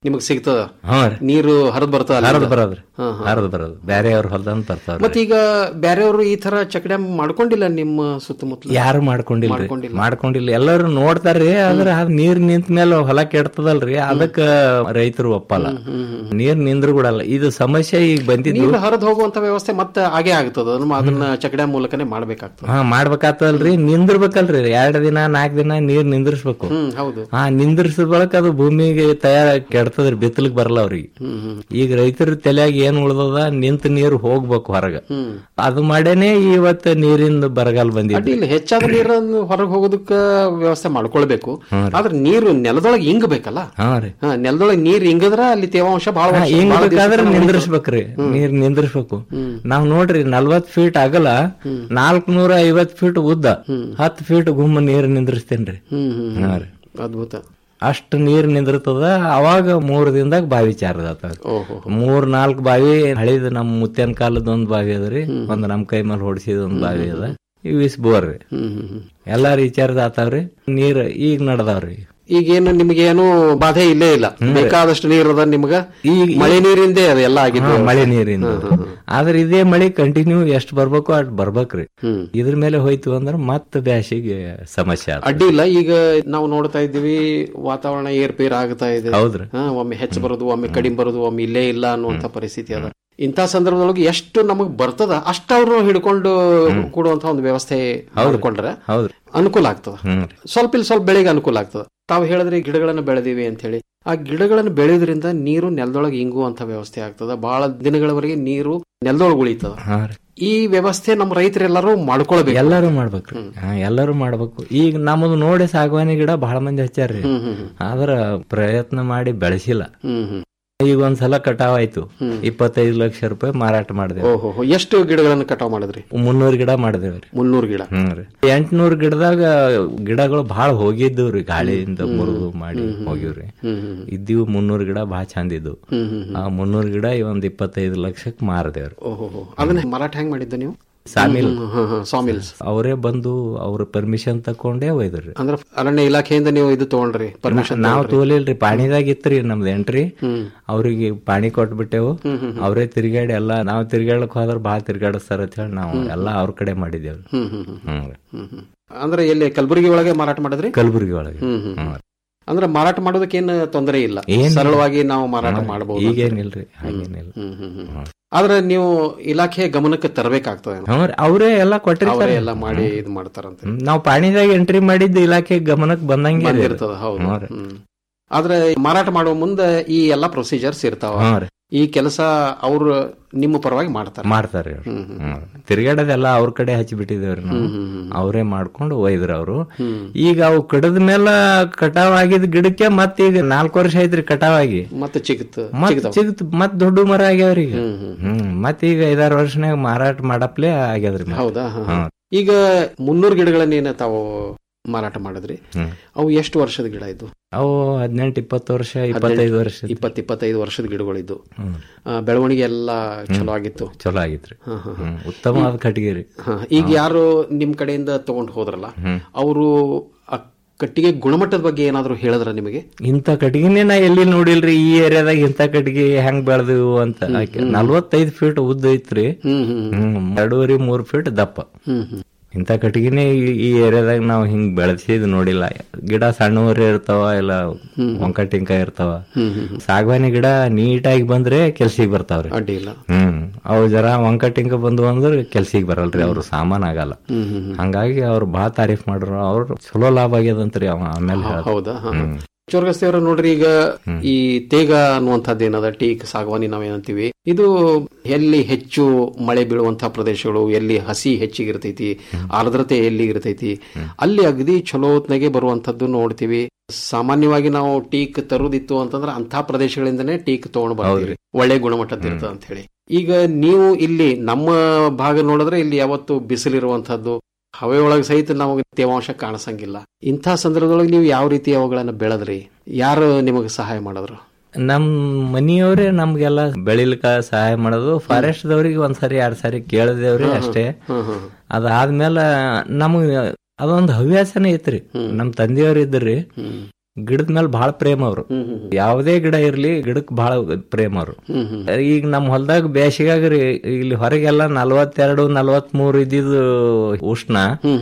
ನಿಮಗ್ ಸಿಗ್ತದ ಹಾ ರೀ ನೀರು ಹರಿದ್ ಬರ್ತದ ಅಲ್ಲಿಂದ? ಹರಿದ್ ಬರೋದ್ರಿ ಹಾ, ಹಾ. ಹರಿದ್ ಬರೋದು ಬೇರೆಯವ್ರ ಹೊಲ್ದಂದ್ ಬರ್ತಾವ್ರಿ ಮತ್ ಈಗ ಬ್ಯಾರೆಯವರು ಈ ತರ ಚೆಕ್ ಡ್ಯಾಮ್ ಮಾಡ್ಕೊಂಡಿಲ್ಲ ನಿಮ್ಮ ಸುತ್ತಮುತ್ತಲ ಯಾರು ಮಾಡ್ಕೊಂಡಿಲ್ರಿ ಮಾಡ್ಕೊಂಡಿಲ್ಲ. ಮಾಡ್ಕೊಂಡಿಲ್ಲ ಎಲ್ಲರೂ ನೋಡ್ತಾರ್ರಿ ಆದ್ರ ಅದ್ ನೀರ್ ನಿಂತ ಮೇಲೆ ಹೊಲ ಕೆಡ್ತದಲ್ರಿ ಅದಕ್ಕ ರೈತರು ಒಪ್ಪಲ್ಲ ನೀರ್ ನಿಂದ್ರು ಬಿಡಲ್ಲ ಇದು ಸಮಸ್ಯೆ ಈಗ ಬಂದಿದ್ದು ನೀರು ಹರಿದು ಹೋಗುವಂತ ವ್ಯವಸ್ಥೆ ಮತ್ತೆ ಆಗೇ ಆಗ್ತದ ಅದನ್ನ- ಅದನ್ನ ಚೆಕ್ ಡ್ಯಾಮ್ ಮೂಲಕನೇ ಮಾಡ್ಬೇಕಾಗ್ತದ ಹಾ ಮಾಡ್ಬೇಕಾಗ್ತದಲ್ರಿ ನಿಂದಿರ್ಬೇಕಲ್ರಿ ಎರಡ್ ದಿನ ನಾಲ್ಕ್ ದಿನ ನೀರ್ ನಿಂದ್ರಿಸ್ಬೇಕು ಹ್ಮ್ ಹೌದು ಹಾ ನಿಂದ್ರಿಸಿದ ಬಳಕ ಅದು ಭೂಮಿಗೆ ತಯಾರ ಕೆಡ್ತದ್ರಿ ಬಿತ್ತಲಿಕ್ ಬರಲ್ಲ ಅವ್ರಿಗೆ ಹ್ಮ್ ಹ್ಮ್ ಈಗ ರೈತರ ತಲೆಯಾಗ ಏನ್ ಉಳ್ದದ ನಿಂತ ನೀರು ಹೋಗ್ಬೇಕು ಹೊರಗ ಹ್ಮ್ ಅದು ಮಾಡೇನೆ ಇವತ್ತ ನೀರಿಂದ ಬರಗಾಲ ಬಂದಿದ್ದು ಅಡ್ಡಿಲ್ಲ ಹೆಚ್ಚಾದ ನೀರನ್ನು ಹೊರಗೆ ಹೋಗೋದಕ್ಕ ವ್ಯವಸ್ಥೆ ಮಾಡ್ಕೊಳ್ಬೇಕು ಆದ್ರೆ ನೀರು ನೆಲದೊಳಗೆ ಇಂಗಬೇಕಲ್ಲ ಹಾ ರೀ ಹಾ ನೆಲದೊಳಗೆ ನೀರ್ ಇಂಗದ್ರ ಅಲ್ಲಿ ತೇವಾಂಶ ಬಹಳ ಹಾ, ಹಿಂಗ್ ಬೇಕಾದ್ರೆ ನಿಂದ್ರಿಸ್ಬೇಕ್ರಿ ನೀರ್ ನಿಂದ್ರಿಸ್ಬೇಕು ನಾವ್ ನೋಡ್ರಿ ನಲ್ವತ್ ಫೀಟ್ ಅಗಲ ನಾಲ್ಕನೂರ ಐವತ್ ಫೀಟ್ ಉದ್ದ ಹತ್ ಫೀಟ್ ಗುಮ್ಮ ನೀರ್ ನಿಂದ್ರಿಸ್ತೇನ್ರಿ ಹ್ಮ್ ಹ್ಮ್ ಹಾ ರೀ ಅದ್ಭುತ ಅಷ್ಟು ನೀರ್ ನಿಂದಿರ್ತದ ಅವಾಗ ಮೂರ್ ದಿನದಾಗ ಬಾವಿ ಚಾರದ ಓಹೋ ಮೂರ್ ನಾಲ್ಕು ಬಾವಿ ಹಳಿದ ನಮ್ ಮುತ್ಯನ್ ಕಾಲದ ಒಂದ್ ಬಾವಿ ಅದ್ರಿ ಒಂದ್ ನಮ್ ಕೈ ಮೇಲೆ ಹೊಡ್ಸಿದ ಒಂದ್ ಬಾವಿ ಅದ ಇವ್ ಇಸ್ ಬೋರ್ ರೀ ಹ್ಮ್ ಹ್ಮ್ ಹ್ಮ್ ಎಲ್ಲಾ ರೀಚಾರ್ಜ್ ಆತಾವ್ರಿ ನೀರ್ ಈಗ ನಡ್ದಾವ್ರಿ ಈಗೇನು ನಿಮ್ಗೆ ಏನು ಬಾಧೆ ಇಲ್ಲೇ ಇಲ್ಲ ಬೇಕಾದಷ್ಟು ನೀರದ ನಿಮ್ಗ ಈಗ ಮಳೆ ನೀರಿಂದೇ ಅದು ಎಲ್ಲ ಆಗಿದ್ದು ಹಾ, ಮಳೆ ನೀರಿಂದ ಆದ್ರೆ ಇದೇ ಮಳೆ ಕಂಟಿನ್ಯೂ ಎಷ್ಟ್ ಬರ್ಬೇಕು ಅಷ್ಟ್ ಬರ್ಬೇಕ್ರಿ ಹ್ಮ್ ಇದ್ರ ಮೇಲೆ ಹೋಯ್ತು ಅಂದ್ರೆ ಮತ್ತ ಬ್ಯಾಸಿಗೆ ಸಮಸ್ಯೆ ಆತ ಅಡ್ಡಿ ಇಲ್ಲ ಈಗ ನಾವು ನೋಡ್ತಾ ಇದ್ದೀವಿ ವಾತಾವರಣ ಏರ್ಪೇರ್ ಆಗ್ತಾ ಇದೆ ಹೌದ್ರಿ. ಹಾ, ಒಮ್ಮೆ ಹೆಚ್ಚು ಬರೋದು ಒಮ್ಮೆ ಕಡಿಮೆ ಬರೋದು ಒಮ್ಮೆ ಇಲ್ಲೇ ಇಲ್ಲ ಅನ್ನುವಂತ ಪರಿಸ್ಥಿತಿ ಅದ ಇಂಥ ಸಂದರ್ಭದೊಳಗೆ ಎಷ್ಟು ನಮಗ್ ಬರ್ತದ ಅಷ್ಟ ಅವ್ರು ಹಿಡ್ಕೊಂಡು ಕೊಡುವಂತ ಒಂದು ವ್ಯವಸ್ಥೆ ಮಾಡ್ಕೊಂಡ್ರೆ ಹೌದ್ರಿ ಅನುಕೂಲ ಆಗ್ತದ ಹ್ಮ್ ಸ್ವಲ್ಪ ಇಲ್ಲಿ ಸ್ವಲ್ಪ ಬೆಳೆಗೆ ಅನುಕೂಲ ಆಗ್ತದ ತಾವು ಹೇಳಿದ್ರೆ ಗಿಡಗಳನ್ನು ಬೆಳೆದಿವಿ ಅಂತ ಹೇಳಿ ಆ ಗಿಡಗಳನ್ನು ಬೆಳೆಯೋದ್ರಿಂದ ನೀರು ನೆಲದೊಳಗೆ ಇಂಗುವಂತ ವ್ಯವಸ್ಥೆ ಆಗ್ತದ ಬಹಳ ದಿನಗಳವರೆಗೆ ನೀರು ನೆಲದೊಳಗೆ ಉಳಿತದ ಹಾ ರೀ ಈ ವ್ಯವಸ್ಥೆ ನಮ್ಮ ರೈತರೆಲ್ಲರೂ ಮಾಡ್ಕೊಳ್ಬೇಕು ಎಲ್ಲರೂ ಮಾಡ್ಬೇಕ್ರಿ ಹಾ, ಎಲ್ಲರೂ ಮಾಡ್ಬೇಕು ಈಗ ನಮ್ಮದು ನೋಡಿ ಸಾಗವಾನಿ ಗಿಡ ಬಹಳ ಮಂದಿ ಹಚ್ಚಾರ್ರಿ ಹ್ಮ್ ಹ್ಮ್ ಹ್ಮ್. ಆದ್ರ ಪ್ರಯತ್ನ ಮಾಡಿ ಬೆಳೆಸಿಲ್ಲ ಹ್ಮ್ ಹ್ಮ್ ಈಗ ಒಂದ್ಸಲ ಕಟಾವ್ ಆಯ್ತು ಇಪ್ಪತ್ತೈದು ಲಕ್ಷ ರೂಪಾಯಿ ಮಾರಾಟ ಮಾಡಿದೆವು ಓಹೋ ಎಷ್ಟು ಗಿಡಗಳನ್ನು ಕಟಾವ್ ಮಾಡಿದ್ರಿ ಮುನ್ನೂರು ಗಿಡ ಮಾಡಿದೇವ್ರಿ ಮುನ್ನೂರು ಗಿಡ ಹ್ಮ್ ರೀ ಎಂಟ್ನೂರ್ ಗಿಡದಾಗ ಗಿಡಗಳು ಬಹಳ ಹೋಗಿದ್ದವ್ರಿ ಗಾಳಿಯಿಂದ ಮುರಿದು ಮಾಡಿ ಹೋಗಿವ್ರಿ ಹ್ಮ್ ಹ್ಮ್ ಇದ್ದೀವು ಮುನ್ನೂರು ಗಿಡ ಬಹಳ ಚಂದ ಇದ್ವು ಹ್ಮ್ ಹ್ಮ್ ಹ್ಮ್. ಆ ಮುನ್ನೂರು ಗಿಡ ಒಂದ್ ಇಪ್ಪತ್ತೈದು ಲಕ್ಷಕ್ ಮಾರದೇವ್ರಿ ಓಹೋ ಅದನ್ನ ಮಾರಾಟ ಹೆಂಗ್ ಮಾಡಿದ್ದ ನೀವು ಸಾಮಿಲ್ ಸಾಮಿಲ್ಸ್ ಅವರೇ ಬಂದು ಅವ್ರ ಪರ್ಮಿಷನ್ ತಕೊಂಡೇ ಒಯ್ದ್ರಿ ಅಂದ್ರೆ ಅರಣ್ಯ ಇಲಾಖೆಯಿಂದ ನೀವು ಇದು ತಗೊಂಡ್ರಿ ಪರ್ಮಿಷನ್ ನಾವ್ ತೋಲಿಲ್ರಿ ಪಾಣಿದಾಗ ಇತ್ರಿ ನಮ್ದು ಎಂಟ್ರಿ ಹ್ಮ್. ಅವ್ರಿಗೆ ಪಾಣಿ ಕೊಟ್ಬಿಟ್ಟೆವು ಹ್ಮ್, ಹ್ಮ್, ಅವರೇ ತಿರ್ಗಾಡಿ ಎಲ್ಲಾ ನಾವ್ ತಿರ್ಗಾಡಕ್ ಹೋದ್ರ ಬಾಳ ತಿರ್ಗಾಡಿಸ್ತಾರ ಅಂತ ಹೇಳಿ ನಾವು ಎಲ್ಲಾ ಅವ್ರ ಕಡೆ ಮಾಡಿದೇವ್ರಿ ಹ್ಮ್ ಹ್ಮ್ ಹ್ಮ್ ಹ್ಮ್ ರೀ. ಹ್ಮ್ ಹ್ಮ್. ಅಂದ್ರೆ ಎಲ್ಲಿ ಕಲಬುರಗಿ ಒಳಗೆ ಮಾರಾಟ ಮಾಡಿದ್ರಿ ಕಲಬುರ್ಗಿ ಒಳಗೆ ಹ್ಮ್ ಹ್ಮ್ ಹ್ಮ್. ಅಂದ್ರೆ ಮಾರಾಟ ಮಾಡೋದಕ್ಕೆ ಏನು ತೊಂದರೆ ಇಲ್ಲ ಏನ್ ಸರಳವಾಗಿ ನಾವು ಮಾರಾಟ ಹ್ಮ್. ಮಾಡಬಹುದು ಈಗೇನಿಲ್ರಿ ಹಾಗೇನಿಲ್ಲ ಹ್ಮ್ ಹ್ಮ್ ಹ್ಮ್. ಆದ್ರೆ ನೀವು ಇಲಾಖೆ ಗಮನಕ್ಕೆ ತರಬೇಕಾಗ್ತದೆ ಹ್ಮ್ ರೀ, ಅವರೇ ಎಲ್ಲಾ ಕೊಟ್ಟಿರ್ತಾರ ಅವರೇ ಎಲ್ಲ ಮಾಡಿ ಇದು ಮಾಡ್ತಾರಂತೆ ಹ್ಮ್. ನಾವ್ ಪಾಣಿದಾಗ ಎಂಟ್ರಿ ಮಾಡಿದ್ದು ಇಲಾಖೆ ಗಮನಕ್ ಬಂದಂಗೆ ಬಂದಿರ್ತದ ಹೌದು ಹ್ಮ್. ಆದ್ರೆ ಮಾರಾಟ ಮಾಡುವ ಮುಂದೆ ಈ ಎಲ್ಲಾ ಪ್ರೊಸೀಜರ್ಸ್ ಇರ್ತಾವ ಹಾ ರೀ. ಈ ಕೆಲಸ ಅವ್ರು ನಿಮ್ಮ ಪರವಾಗಿ ಮಾಡ್ತಾರೆ ಮಾಡ್ತಾರ್ರಿ ಅವ್ರು. ಹ್ಮ್. ತಿರ್ಗಾಡೋದೆಲ್ಲ ಅವ್ರ ಕಡೆ ಹಚ್ಚಿ ಬಿಟ್ಟಿದೇವ್ರಿ ನಾವು ಅವರೇ ಮಾಡ್ಕೊಂಡು ಒಯ್ದ್ರ ಅವರು ಈಗ ಅವು ಕಡದ ಮೇಲೆ ಕಟಾವ್ ಆಗಿದ್ ಗಿಡಕ್ಕೆ ಮತ್ ಈಗ ನಾಲ್ಕು ವರ್ಷ ಐತ್ರಿ ಕಟಾವ್ ಆಗಿ ಮತ್ತೆ ಚಿಗುತ್ತ ಮತ್ ಸಿಗತ್ ಮತ್ ದೊಡ್ಡ ಮರ ಆಗ್ಯಾವ್ರಿ ಈಗ ಹ್ಮ್ ಮತ್ ಈಗ ಐದಾರು ವರ್ಷನಾಗ ಮಾರಾಟ ಮಾಡಪ್ಲೆ ಆಗ್ಯಾದ್ರಿ ಮತ್ತೆ. ಹೌದಾ ಹಾ, ಹಾ. ಹಾ. ಈಗ ಮುನ್ನೂರು ಗಿಡಗಳನ್ನೇನ ತಾವು ಮಾರಾಟ ಮಾಡಿದ್ರಿ ಹ್ಮ್. ಅವು ಎಷ್ಟು ವರ್ಷದ ಗಿಡ ಇದ್ದು ಅವು ಹದಿನೆಂಟು ಇಪ್ಪತ್ತು ವರ್ಷ ಇಪ್ಪತ್ತೈದು ವರ್ಷ ಇಪ್ಪತ್ ಇಪ್ಪತ್ತೈದು ವರ್ಷದ ಗಿಡಗಳಿದ್ದು ಹ್ಮ್. ಆ, ಬೆಳವಣಿಗೆ ಎಲ್ಲ ಚಲೋ ಆಗಿತ್ತು ಚಲೋ ಆಗಿತ್ರಿ ಹಾ, ಹಾ, ಹಾ. ಹ್ಮ್. ಉತ್ತಮವಾದ ಕಟ್ಟಿಗೆ ರೀ ಹಾ, ಈಗ ಯಾರು ನಿಮ್ ಕಡೆಯಿಂದ ತಗೊಂಡು ಹೋದ್ರಲ್ಲ ಹ್ಮ್. ಅವರು ಆ ಕಟ್ಟಿಗೆ ಗುಣಮಟ್ಟದ ಬಗ್ಗೆ ಏನಾದ್ರು ಹೇಳಿದ್ರ ನಿಮಗೆ ಇಂಥ ಕಟ್ಟಿಗೆನೇ ನಾ ಎಲ್ಲಿ ನೋಡಿಲ್ರಿ ಈ ಏರಿಯಾದಾಗ ಇಂಥ ಕಟ್ಟಿಗೆ ಹೆಂಗ್ ಬೆಳೆದಿವು ಅಂತ ನಲ್ವತ್ತೈದು ಫೀಟ್ ಉದ್ದ ಐತ್ರಿ ಹ್ಮ್ ಹ್ಮ್ ಹ್ಮ್ ಎರಡೂವರೆ ಮೂರ್ ಫೀಟ್ ದಪ್ಪ ಹ್ಮ್ ಹ್ಮ್ ಇಂಥ ಕಟ್ಟಿಗೆನೇ ಈ- ಈ ಏರಿಯಾದಾಗ ನಾವು ಹಿಂಗ್ ಬೆಳೆಸಿದ್ ನೋಡಿಲ್ಲ ಗಿಡ ಸಣ್ಣವರೇ ಇರ್ತಾವ ಇಲ್ಲ ಒಂಕಟಿಂಕ ಇರ್ತಾವ ಹ್ಮ್ ಹ್ಮ್ ಸಾಗವಾನಿ ಗಿಡ ನೀಟಾಗಿ ಬಂದ್ರೆ ಕೆಲ್ಸಿಗೆ ಬರ್ತಾವ್ರಿ ಅಡ್ಡಿ ಇಲ್ಲ ಹ್ಮ್ ಅವು ಜರ ಒಂಕಟಿಂಕ ಬಂದು ಅಂದ್ರೆ ಕೆಲ್ಸಿಗೆ ಬರಲ್ರಿ ಅವ್ರು ಸಾಮಾನ್ ಆಗಲ್ಲ ಹ್ಮ್ ಹ್ಮ್ ಹ್ಮ್. ಹಂಗಾಗಿ ಅವ್ರು ಬಹಳ ತಾರೀಫ್ ಮಾಡ್ರು ಅವ್ರು ಚಲೋ ಲಾಭ ಆಗ್ಯದಂತ್ರಿ ಅವ ಆಮೇಲೆ ಹೇಳ್ದ. ಹೌದಾ ಹಾ, ಹಾ. ಹ್ಮ್. ಚೋರ್ಗಸ್ತಿ ಅವರ ನೋಡ್ರಿ ಈಗ ಈ ತೇಗ ಅನ್ನುವಂಥದ್ದು ಏನದ ಟೀಕ್ ಸಾಗವಾನಿ ನಾವೇನಂತೀವಿ ಇದು ಎಲ್ಲಿ ಹೆಚ್ಚು ಮಳೆ ಬೀಳುವಂತಹ ಪ್ರದೇಶಗಳು ಎಲ್ಲಿ ಹಸಿ ಹೆಚ್ಚಿಗಿರ್ತೈತಿ ಆರ್ದ್ರತೆ ಎಲ್ಲಿ ಇರ್ತೈತಿ ಅಲ್ಲಿ ಅಗದಿ ಚಲೋತ್ನಾಗೆ ಬರುವಂತದ್ದು ನೋಡ್ತೀವಿ ಸಾಮಾನ್ಯವಾಗಿ ನಾವು ಟೀಕ್ ತರುದಿತ್ತು ಅಂತಂದ್ರೆ ಅಂತಹ ಪ್ರದೇಶಗಳಿಂದನೇ ಟೀಕ್ ತಗೊಂಡ್ ಬರ್ತೀವಿ ಒಳ್ಳೆ ಗುಣಮಟ್ಟದ ಇರ್ತದೆ ಅಂತ ಹೇಳಿ ಈಗ ನೀವು ಇಲ್ಲಿ ನಮ್ಮ ಭಾಗ ನೋಡಿದ್ರೆ ಇಲ್ಲಿ ಯಾವತ್ತು ಬಿಸಿಲಿರುವಂತಹದ್ದು ಹವೆಯೊಳಗೆ ಸಹಿತ ನಮಗೆ ತೇವಾಂಶ ಕಾಣಿಸಂಗಿಲ್ಲ ಇಂಥ ಸಂದರ್ಭದೊಳಗೆ ನೀವು ಯಾವ ರೀತಿ ಅವುಗಳನ್ನ ಬೆಳೆದ್ರಿ ಯಾರು ನಿಮಗೆ ಸಹಾಯ ಮಾಡಿದ್ರು ನಮ್ ಮನಿಯವ್ರೆ ನಮ್ಗೆಲ್ಲ ಬೆಳಿಲಿಕ್ಕ ಸಹಾಯ ಮಾಡೋದು ಫಾರೆಸ್ಟ್ ದವ್ರಿಗೆ ಒಂದ್ಸರಿ ಎರಡ್ ಸಾರಿ ಕೇಳಿದೇವ್ರಿ ಅಷ್ಟೇ ಹ್ಮ್ ಹ್ಮ್ ಅದಾದ್ಮೇಲೆ ನಮಗ್ ಅದೊಂದ್ ಹವ್ಯಾಸನೇ ಐತ್ರಿ ನಮ್ ತಂದೆಯವ್ರ ಇದ್ರಿ ಗಿಡದ ಮೇಲೆ ಬಹಳ ಪ್ರೇಮ ಅವರು ಯಾವುದೇ ಗಿಡ ಇರ್ಲಿ ಗಿಡಕ್ ಬಹಳ ಪ್ರೇಮ ಅವರು ಈಗ ನಮ್ ಹೊಲದಾಗ ಬೇಸಿಗಾಗ ರೀ ಇಲ್ಲಿ ಹೊರಗೆಲ್ಲ ನಲ್ವತ್ತೆರಡು ನಲ್ವತ್ ಮೂರ್ ಇದ್ದಿದ್ದು ಉಷ್ಣ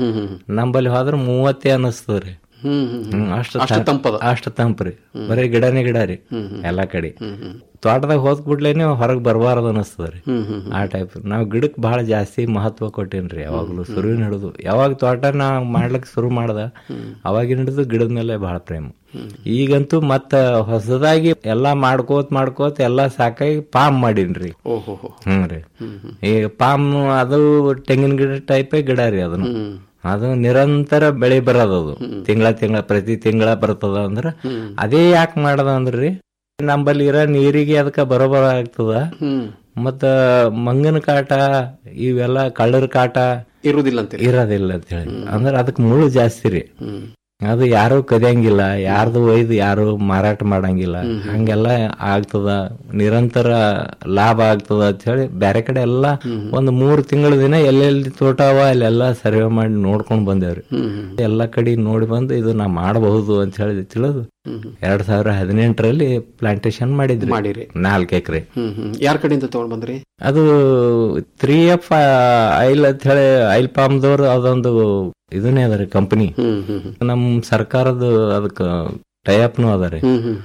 ನಂಬಲ್ಲಿ ಹೋದ್ರ ಮೂವತ್ತೇ ಅನಸ್ತದ್ರಿ ಹ್ಮ್, ಅಷ್ಟು ಅಷ್ಟು ತಂಪದ. ಅಷ್ಟು ತಂಪ್ರಿ ಬರೀ ಗಿಡನೇ ಗಿಡ ರೀ ಎಲ್ಲಾ ಕಡೆ ತೋಟದಾಗ ಹೋದ್ ಕೂಡ್ಲೇನೆ ಹೊರಗ್ ಬರಬಾರದು ಅನಸ್ತದ್ರಿ ಆ ಟೈಪ್ ನಾವ್ ಗಿಡಕ್ ಬಹಳ ಜಾಸ್ತಿ ಮಹತ್ವ ಕೊಟ್ಟೇನ್ರಿ ಯಾವಾಗ್ಲೂ ಶುರುವಿನ ಹಿಡಿದು ಯಾವಾಗ ತೋಟ ನಾ ಮಾಡ್ಲಿಕ್ ಶುರು ಮಾಡ್ದ ಅವಾಗಿನ ಹಿಡಿದು ಗಿಡದ ಮೇಲೆ ಬಹಳ ಪ್ರೇಮ ಈಗಂತೂ ಮತ್ತ ಹೊಸದಾಗಿ ಎಲ್ಲಾ ಮಾಡ್ಕೋತ್ ಮಾಡ್ಕೋತ್ ಎಲ್ಲಾ ಸಾಕಾಗಿ ಪಾಮ್ ಮಾಡೀನ್ರಿ ಓಹೋ ಹ್ಮ್ ರೀ ಈಗ ಪಾಮ್ ಅದು ತೆಂಗಿನ ಗಿಡ ಟೈಪೇ ಗಿಡ ರೀ ಅದನ್ನು ಅದು ನಿರಂತರ ಬೆಳೆ ಬರೋದು ಅದು ತಿಂಗಳ ತಿಂಗಳ ಪ್ರತಿ ತಿಂಗಳ ಬರ್ತದ ಅಂದ್ರ ಅದೇ ಯಾಕೆ ಮಾಡದ ಅಂದ್ರಿ ನಂಬಲ್ಲಿ ಇರೋ ನೀರಿಗೆ ಅದಕ್ಕ ಬರೋಬರ ಆಗ್ತದ ಮತ್ತ ಮಂಗನ ಕಾಟ ಇವೆಲ್ಲ ಕಳ್ಳರ ಕಾಟ ಇರುವುದಿಲ್ಲ ಅಂತ ಇರೋದಿಲ್ಲ ಅಂತ ಹೇಳಿ ಅಂದ್ರ ಅದಕ್ ಮುಳ್ಳು ಜಾಸ್ತಿ ರೀ ಅದು ಯಾರು ಕದಿಯಂಗಿಲ್ಲ ಯಾರ್ದು ಒಯ್ದು ಯಾರು ಮಾರಾಟ ಮಾಡಂಗಿಲ್ಲ ಹಂಗೆಲ್ಲ ಆಗ್ತದ ನಿರಂತರ ಲಾಭ ಆಗ್ತದ ಅಂತ ಹೇಳಿ ಬೇರೆ ಕಡೆ ಎಲ್ಲ ಒಂದ್ ಮೂರ್ ತಿಂಗಳ ದಿನ ಎಲ್ಲೆಲ್ಲಿ ತೋಟ ಅವ ಅಲ್ಲೆಲ್ಲ ಸರ್ವೆ ಮಾಡಿ ನೋಡ್ಕೊಂಡ್ ಬಂದೇವ್ರಿ ಎಲ್ಲಾ ಕಡೆ ನೋಡಿ ಬಂದು ಇದು ನಾ ಮಾಡಬಹುದು ಅಂತ ಹೇಳಿ ತಿಳಿದು ಎರಡ್ ಸಾವಿರ ಹದಿನೆಂಟರಲ್ಲಿ ಪ್ಲಾಂಟೇಶನ್ ಮಾಡಿದ್ರಿ ಮಾಡಿರಿ. ನಾಲ್ಕು ಎಕರೆ ಹ್ಮ್ ಹ್ಮ್ ಯಾರ ಕಡೆಯಿಂದ ತಗೊಂಡ್ ಬಂದ್ರಿ ಅದು ತ್ರೀ ಎಫ್ ಐಲ್ ಅಂತ ಹೇಳಿ ಐಲ್ ಪಾಮ್ದವ್ರು ಅದೊಂದು ಇದನ್ನೇ ಅದ ರೀ ಕಂಪನಿ ನಮ್ ಸರ್ಕಾರದ ಅದಕ್ಕ ಟೈಅಪ್ನು ಅದ ರೀ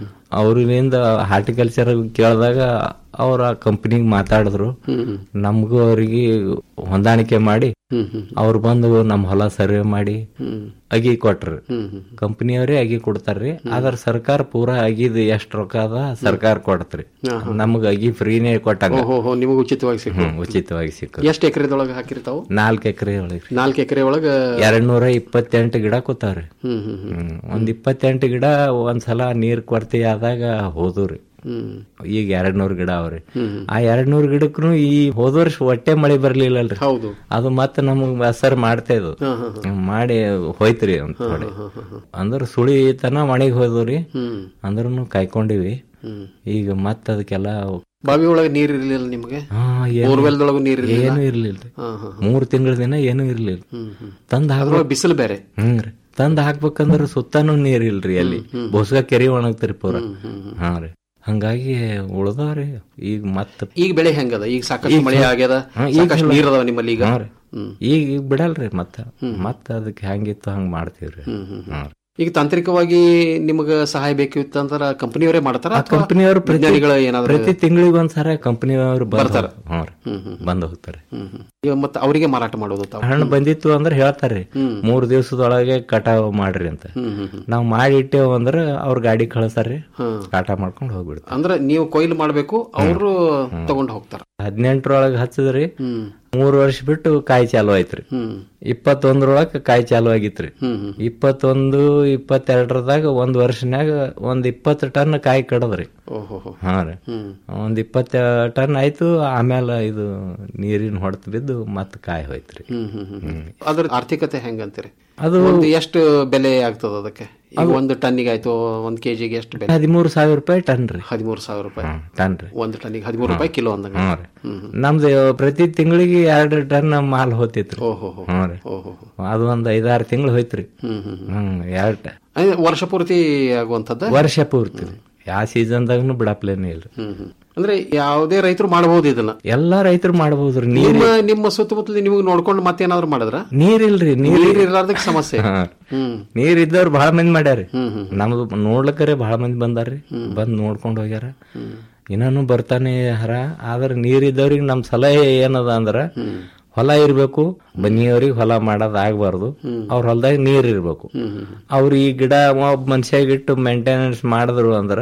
ಅವ್ರಿಂದ ಹಾರ್ಟಿಕಲ್ಚರ್ ಕೇಳಿದಾಗ ಅವ್ರ ಆ ಕಂಪನಿಗೆ ಮಾತಾಡಿದ್ರು ನಮಗೂ ಅವ್ರಿಗೆ ಹೊಂದಾಣಿಕೆ ಮಾಡಿ ಅವ್ರು ಬಂದು ನಮ್ ಹೊಲ ಸರ್ವೆ ಮಾಡಿ ಅಗಿ ಕೊಟ್ರಿ ಕಂಪನಿಯವರೇ ಅಗಿ ಕೊಡ್ತಾರ್ರಿ ಆದ್ರ ಸರ್ಕಾರ ಪೂರಾ ಅಗಿದ್ ಎಷ್ಟ್ ರೊಕ್ಕ ಅದ ಸರ್ಕಾರ ಕೊಡತ್ರಿ ನಮಗ ಅಗಿ ಫ್ರೀನೇ ಕೊಟ್ಟಂಗ ಓಹೋ ನಿಮಗೆ ಉಚಿತವಾಗಿ ಸಿಕ್ಕ ಹ್ಮ್, ಉಚಿತವಾಗಿ ಸಿಕ್ಕ ಎಷ್ಟು ಎಕರೆದೊಳಗ ಹಾಕಿರ್ತಾವು ನಾಲ್ಕು ಎಕರೆ ಒಳಗೆ ನಾಲ್ಕು ಎಕರೆ ಒಳಗ ಎರಡ್ ನೂರ ಇಪ್ಪತ್ತೆಂಟು ಗಿಡ ಕೂತಾವ್ರಿ ಹ್ಮ್ ಹ್ಮ್ ಹ್ಮ್ ಹ್ಮ್. ಒಂದ್ ಇಪ್ಪತ್ತೆಂಟು ಗಿಡ ಒಂದ್ಸಲ ನೀರ್ ಕೊರತೆ ಆದಾಗ ಹೋದ್ರಿ ಹ್ಮ್ ಈಗ ಎರಡ್ ನೂರ್ ಗಿಡ ಅವ್ರಿ ಆ ಎರಡ್ ನೂರ್ ಗಿಡಕ್ಕೂ ಈ ಹೋದ ವರ್ಷ ಹೊಟ್ಟೆ ಮಳೆ ಬರ್ಲಿಲ್ಲಲ್ರಿ ಹೌದು ಅದು ಮತ್ತೆ ನಮಗ್ ಅಸರ್ ಮಾಡ್ತಾ ಇದ್ವು ಹಾ, ಹಾ, ಮಾಡಿ ಹೋಯ್ತ್ರಿ ಒಂದ್ ಥೋಡೆ ಅಂದ್ರ ಸುಳಿ ತನ ಮಣಿಗ್ ಹೋದ್ರಿ ಹ್ಮ್ ಅಂದ್ರೂ ಕಾಯ್ಕೊಂಡಿವಿ ಹ್ಮ್ ಈಗ ಮತ್ತ ಅದಕ್ಕೆಲ್ಲ ಬಾವಿ ಒಳಗ ನೀರ್ ಇರ್ಲಿಲ್ಲ ನಿಮಗೆ ಹಾ, ಏನು- ಬೋರ್ವೆಲ್ದೊಳಗೂ ನೀರ್ ಇರ್ಲಿಲ್ಲ ಏನು ಇರ್ಲಿಲ್ರಿ ಹಾ, ಹಾ, ಮೂರ್ ತಿಂಗಳ ದಿನ ಏನು ಇರ್ಲಿಲ್ಲ ಹ್ಮ್, ಹ್ಮ್. ತಂದ್ ಅದ್ರೊಳಗೆ ಹಾಕ್ಬೇಕು ಬಿಸಿಲು ಬೇರೆ ಹ್ಮ್ ರೀ ತಂದ್ ಹಾಕ್ಬೇಕಂದ್ರ ಸುತ್ತಾನು ನೀರ್ ಇಲ್ರಿ ಅಲ್ಲಿ ಬೊಸ್ಗ ಕೆರಿ ಒಣಗ್ತಿರಿ ಪೂರ ಹಾ ರೀ ಹಂಗಾಗಿ ಉಳ್ದಾವ್ರಿ ಈಗ ಮತ್ತ ಈಗ ಬೆಳೆ ಹೆಂಗದ ಈಗ ಸಾಕಷ್ಟು ಈಗ ಮಳೆ ಸ್ವಲ್ಪ- ಆಗ್ಯದ ಹಾ, ಈಗ ಸಾಕಷ್ಟು ಸ್ವಲ್ಪ- ನೀರ್ ಅದಾವ ನಿಮ್ಮಲ್ಲಿ ಈಗ ಹಾ ರೀ. ಹ್ಮ್. ಈಗ ಈಗ ಬಿಡಲ್ರಿ ಮತ್ತ ಮತ್ತ ಅದಕ್ಕೆ ಹೆಂಗಿತ್ತು ಹಂಗ ಮಾಡ್ತೀವ್ರಿ ಹ್ಮ್, ಹ್ಮ್, ಹಾ ರೀ. ಈಗ ತಾಂತ್ರಿಕವಾಗಿ ನಿಮಗ ಸಹಾಯ ಬೇಕಿತ್ತು ಅಂತಾರ ಕಂಪನಿಯವರೇ ಮಾಡ್ತಾರ ಆ ಕಂಪನಿಯವರು ಪ್ರತಿ ವಿಜ್ಞಾನಿಗಳು ಏನಾದ್ರು ಪ್ರತಿ ತಿಂಗಳಿಗೆ ಒಂದ್ಸರ ಕಂಪನಿಯವರು ಬರ್ತಾರ? ಹ್ಞೂ ರೀ ಹ್ಮ್, ಹ್ಮ್. ಬಂದು ಹೋಗ್ತಾರೆ ಹ್ಮ್, ಹ್ಮ್. ಈಗ ಮತ್ತೆ ಅವರಿಗೆ ಮಾರಾಟ ಮಾಡೋದು ತಾವು ಹಣ್ಣು ಬಂದಿತ್ತು ಅಂದ್ರೆ ಹೇಳ್ತಾರ್ರಿ ಹ್ಮ್. ಮೂರ್ ದಿವಸದೊಳಗೆ ಕಟಾವ್ ಮಾಡ್ರಿ ಅಂತ ಹ್ಮ್, ಹ್ಮ್, ಹ್ಮ್. ನಾವ್ ಮಾಡಿ ಇಟ್ಟೇವ್ ಅಂದ್ರ ಅವ್ರ ಗಾಡಿ ಕಳ್ಸಾರ್ರಿ ಹ್ಮ್. ಕಾಟ ಮಾಡ್ಕೊಂಡು ಹೋಗ್ಬಿಡ್ತಾರ ಅಂದ್ರೆ ನೀವು ಕೊಯ್ಲು ಮಾಡ್ಬೇಕು ಅವರು ತಗೊಂಡ್ ಹೋಗ್ತಾರ ಹದಿನೆಂಟರೊಳಗೆ ಹಚ್ಚದ್ರಿ ಹ್ಮ್ ಮೂರ್ ವರ್ಷ ಬಿಟ್ಟು ಕಾಯಿ ಚಾಲು ಆಯ್ತ್ರಿ ಹ್ಮ್ ಇಪ್ಪತ್ತೊಂದರೊಳಗ ಕಾಯಿ ಚಾಲು ಆಗಿತ್ರಿ ಹ್ಮ್ ಹ್ಮ್ ಇಪ್ಪತ್ತೊಂದು ಇಪ್ಪತ್ತೆರಡರದಾಗ ಒಂದ್ ವರ್ಷನ್ಯಾಗ ಒಂದ್ ಇಪ್ಪತ್ತು ಟನ್ ಕಾಯಿ ಕಡದ್ರಿ ಓಹೋ ಹೋ. ಹಾ ರೀ ಹ್ಮ್ ಒಂದ್ ಇಪ್ಪತ್ತ ಟನ್ ಆಯ್ತು ಆಮೇಲೆ ಇದು ನೀರಿನ ಹೊಡೆತ ಬಿದ್ದು ಮತ್ ಕಾಯಿ ಹೋಯ್ತ್ರಿ ಹ್ಮ್ ಹ್ಮ್ ಹ್ಮ್ ಅದ್ರ ಆರ್ಥಿಕತೆ ಹೆಂಗಂತೀರಿ ಅದು- ಒಂದು ಎಷ್ಟು ಬೆಲೆ ಆಗ್ತದ ಅದಕ್ಕೆ ಈಗ ಒಂದು ಟನ್ನಿಗೆ ಆಯ್ತು ಒಂದ್ ಕೆಜಿಗೆ ಎಷ್ಟು ಬೆಲೆ ಹದಿಮೂರು ಸಾವಿರ ರೂಪಾಯಿ ಟನ್ ರೀ ಹದಿಮೂರು ಸಾವಿರ ರೂಪಾಯಿ ಟನ್ ರೀ ಒಂದು ಟನ್ನಿಗೆ ಹದಿಮೂರು ರೂಪಾಯಿ ಕಿಲೋ ಅಂದಂಗ ಹ್ಞೂ ರೀ ನಮ್ದು ಪ್ರತಿ ತಿಂಗಳಿಗೆ ಎರಡು ಟನ್ ಮಾಲ್ ಹೋತಿತ್ರಿ ಓಹೋ ಹೋ. ಹ್ಞೂ ರೀ ಓಹೋ ಹೋ. ಅದು ಒಂದ್ ಐದಾರು ತಿಂಗಳು ಹೋಯ್ತ್ರಿ ಹ್ಮ್ ಹ್ಮ್ ಹ್ಮ್. ಹ್ಮ್ ಎರಡ್ ಅಂದ್ರೆ ವರ್ಷ ಪೂರ್ತಿ ಆಗುವಂತದ್ದ ವರ್ಷ ಪೂರ್ತಿ ರೀ ಯಾವ ಸೀಸನ್ದಾಗನು ಬಿಡಪ್ಲೇನೆ ಇಲ್ರಿ ಹ್ಮ್ ಹ್ಮ್. ಅಂದ್ರೆ ಯಾವುದೇ ರೈತರು ಮಾಡಬಹುದು ಇದನ್ನ ಎಲ್ಲಾ ರೈತರು ಮಾಡಬಹುದ್ರಿ ನೀರ್ ನಿಮ್ಮ ನಿಮ್ಮ ಸುತ್ತಮುತ್ತಲು ನಿಮಗೆ ನೋಡ್ಕೊಂಡು ಮತ್ತೇನಾದ್ರು ಮಾಡಿದ್ರ ನೀರಿಲ್ರಿ ನೀರ್ ನೀರ್ ಇರ್ಲಾರ್ದಕ್ಕೆ ಸಮಸ್ಯೆ ಹಾ. ಹ್ಮ್ ನೀರ್ ಇದ್ದವ್ರು ಬಹಳ ಮಂದಿ ಮಾಡ್ಯಾರಿ ಹ್ಮ್ ಹ್ಮ್ ನಮ್ದು ನೋಡ್ಲಕ್ಕರೆ ಬಹಳ ಮಂದಿ ಬಂದಾರ್ರಿ ಬಂದ್ ನೋಡ್ಕೊಂಡ್ ಹೋಗ್ಯಾರ ಇನ್ನಾನು ಬರ್ತಾನೆ ಹರ ಆದ್ರ ನೀರ್ ಇದ್ದವ್ರಿಗೆ ನಮ್ ಸಲಹೆ ಏನದ ಅಂದ್ರ ಹೊಲ ಇರ್ಬೇಕು ಬನ್ನಿಯವ್ರಿಗೆ ಹೊಲ ಮಾಡೋದ್ ಆಗ್ಬಾರ್ದು ಅವ್ರ ಹೊಲದಾಗ ನೀರ್ ಇರ್ಬೇಕು ಅವ್ರ ಈ ಗಿಡ ಒಬ್ಬ ಮನುಷ್ಯಾಗಿಟ್ಟು ಮೇಂಟೆನೆನ್ಸ್ ಮಾಡಿದ್ರು ಅಂದ್ರ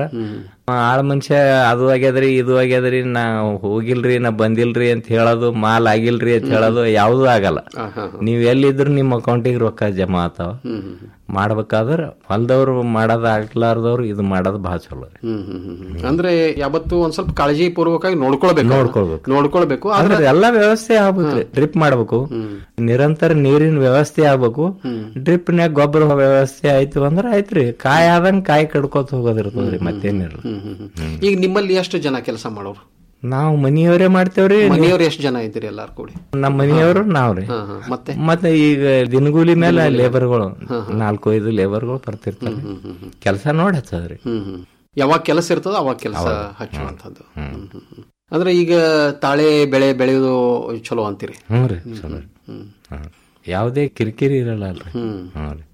ಆಳ ಮನುಷ್ಯ ಅದು ಆಗ್ಯದ್ರಿ ಇದು ಆಗ್ಯದ್ರಿ ನಾ ಹೋಗಿಲ್ರಿ ನಾ ಬಂದಿಲ್ರಿ ಅಂತ ಹೇಳೋದು ಮಾಲ್ ಆಗಿಲ್ರಿ ಅಂತ ಹೇಳೋದು ಯಾವ್ದು ಆಗಲ್ಲ ಹಾ, ಹಾ, ನೀವ್ ಎಲ್ಲಿದ್ರು ನಿಮ್ ಅಕೌಂಟಿಗೆ ರೊಕ್ಕ ಜಮಾ ಆತಾವ ಹ್ಮ್ ಹ್ಮ್ ಹ್ಮ್. ಮಾಡ್ಬೇಕಾದ್ರ ಹೊಲದವ್ರು ಮಾಡೋದ್ ಆಗ್ಲಾರ್ದವ್ರು ಇದು ಮಾಡೋದ್ ಬಹಳ ಚಲೋ ರೀ ಹ್ಮ್ ಹ್ಮ್ ಹ್ಮ್ ಹ್ಮ್. ಅಂದ್ರೆ ಯಾವತ್ತು ಒಂದ್ ಸ್ವಲ್ಪ ಕಾಳಜಿ ಪೂರ್ವಕವಾಗಿ ನೋಡ್ಕೊಳ್ಬೇಕು ನೋಡ್ಕೊಳ್ಬೇಕು. ನೋಡ್ಕೊಳ್ಬೇಕು ಆದ್ರೆ ಆದ್ರೆ ಎಲ್ಲಾ ವ್ಯವಸ್ಥೆ ಆಗ್ಬೇಕ್ರಿ ಡ್ರಿಪ್ ಮಾಡ್ಬೇಕು ನಿರಂತರ ನೀರಿನ ವ್ಯವಸ್ಥೆ ಆಗ್ಬೇಕು ಡ್ರಿಪ್ ನ್ಯಾಗ ಗೊಬ್ಬರ ವ್ಯವಸ್ಥೆ ಆಯ್ತು ಅಂದ್ರ ಆಯ್ತ್ರಿ ಕಾಯಿ ಆದಂಗ ಕಾಯಿ ಕಡ್ಕೋತ ಹೋಗೋದಿರ್ತದ್ರಿ ಮತ್ತೇನಿಲ್ಲ ಹ್ಮ್ ಹ್ಮ್ ಹ್ಮ್. ಈಗ ನಿಮ್ಮಲ್ಲಿ ಎಷ್ಟು ಜನ ಕೆಲಸ ಮಾಡೋರು ನಾವು ಮನಿಯವರೇ ಮಾಡ್ತೇವ್ರಿ ಮನೆಯವ್ರು ಎಷ್ಟು ಜನ ಇದ್ದೀರಿ ಎಲ್ಲಾರು ಕೂಡಿ ನಮ್ಮ ಮನೆಯವರು ನಾವ್ರಿ ಹಾ, ಹಾ. ಮತ್ತೆ ಮತ್ತೆ ಈಗ ದಿನಗೂಲಿ ಮೇಲೆ ಲೇಬರ್ಗಳು ನಾಲ್ಕು ಐದು ಲೇಬರ್ಗಳು ಬರ್ತಿರ್ತಾರೆ ಕೆಲಸ ನೋಡಿ ಹಚ್ಚದ್ರಿ ಹ್ಮ್ ಹ್ಮ್ ಯಾವಾಗ ಕೆಲಸ ಇರ್ತದೋ ಅವಾಗ ಕೆಲಸ ಹಚ್ಚುವಂಥದ್ದು ಹ್ಮ್, ಹ್ಮ್, ಹ್ಮ್. ಅಂದ್ರೆ ಈಗ ತಾಳೆ ಬೆಳೆ ಬೆಳೆಯೋದು ಚಲೋ ಅಂತೀರಿ ಹ್ಞೂ ರೀ ಚಲೋ ರೀ. ಹ್ಮ್. ಯಾವುದೇ ಕಿರಿಕಿರಿ ಇರಲ್ಲ ಅಲ್ರಿ ಹ್ಮ್. ಹ್ಞೂ ರೀ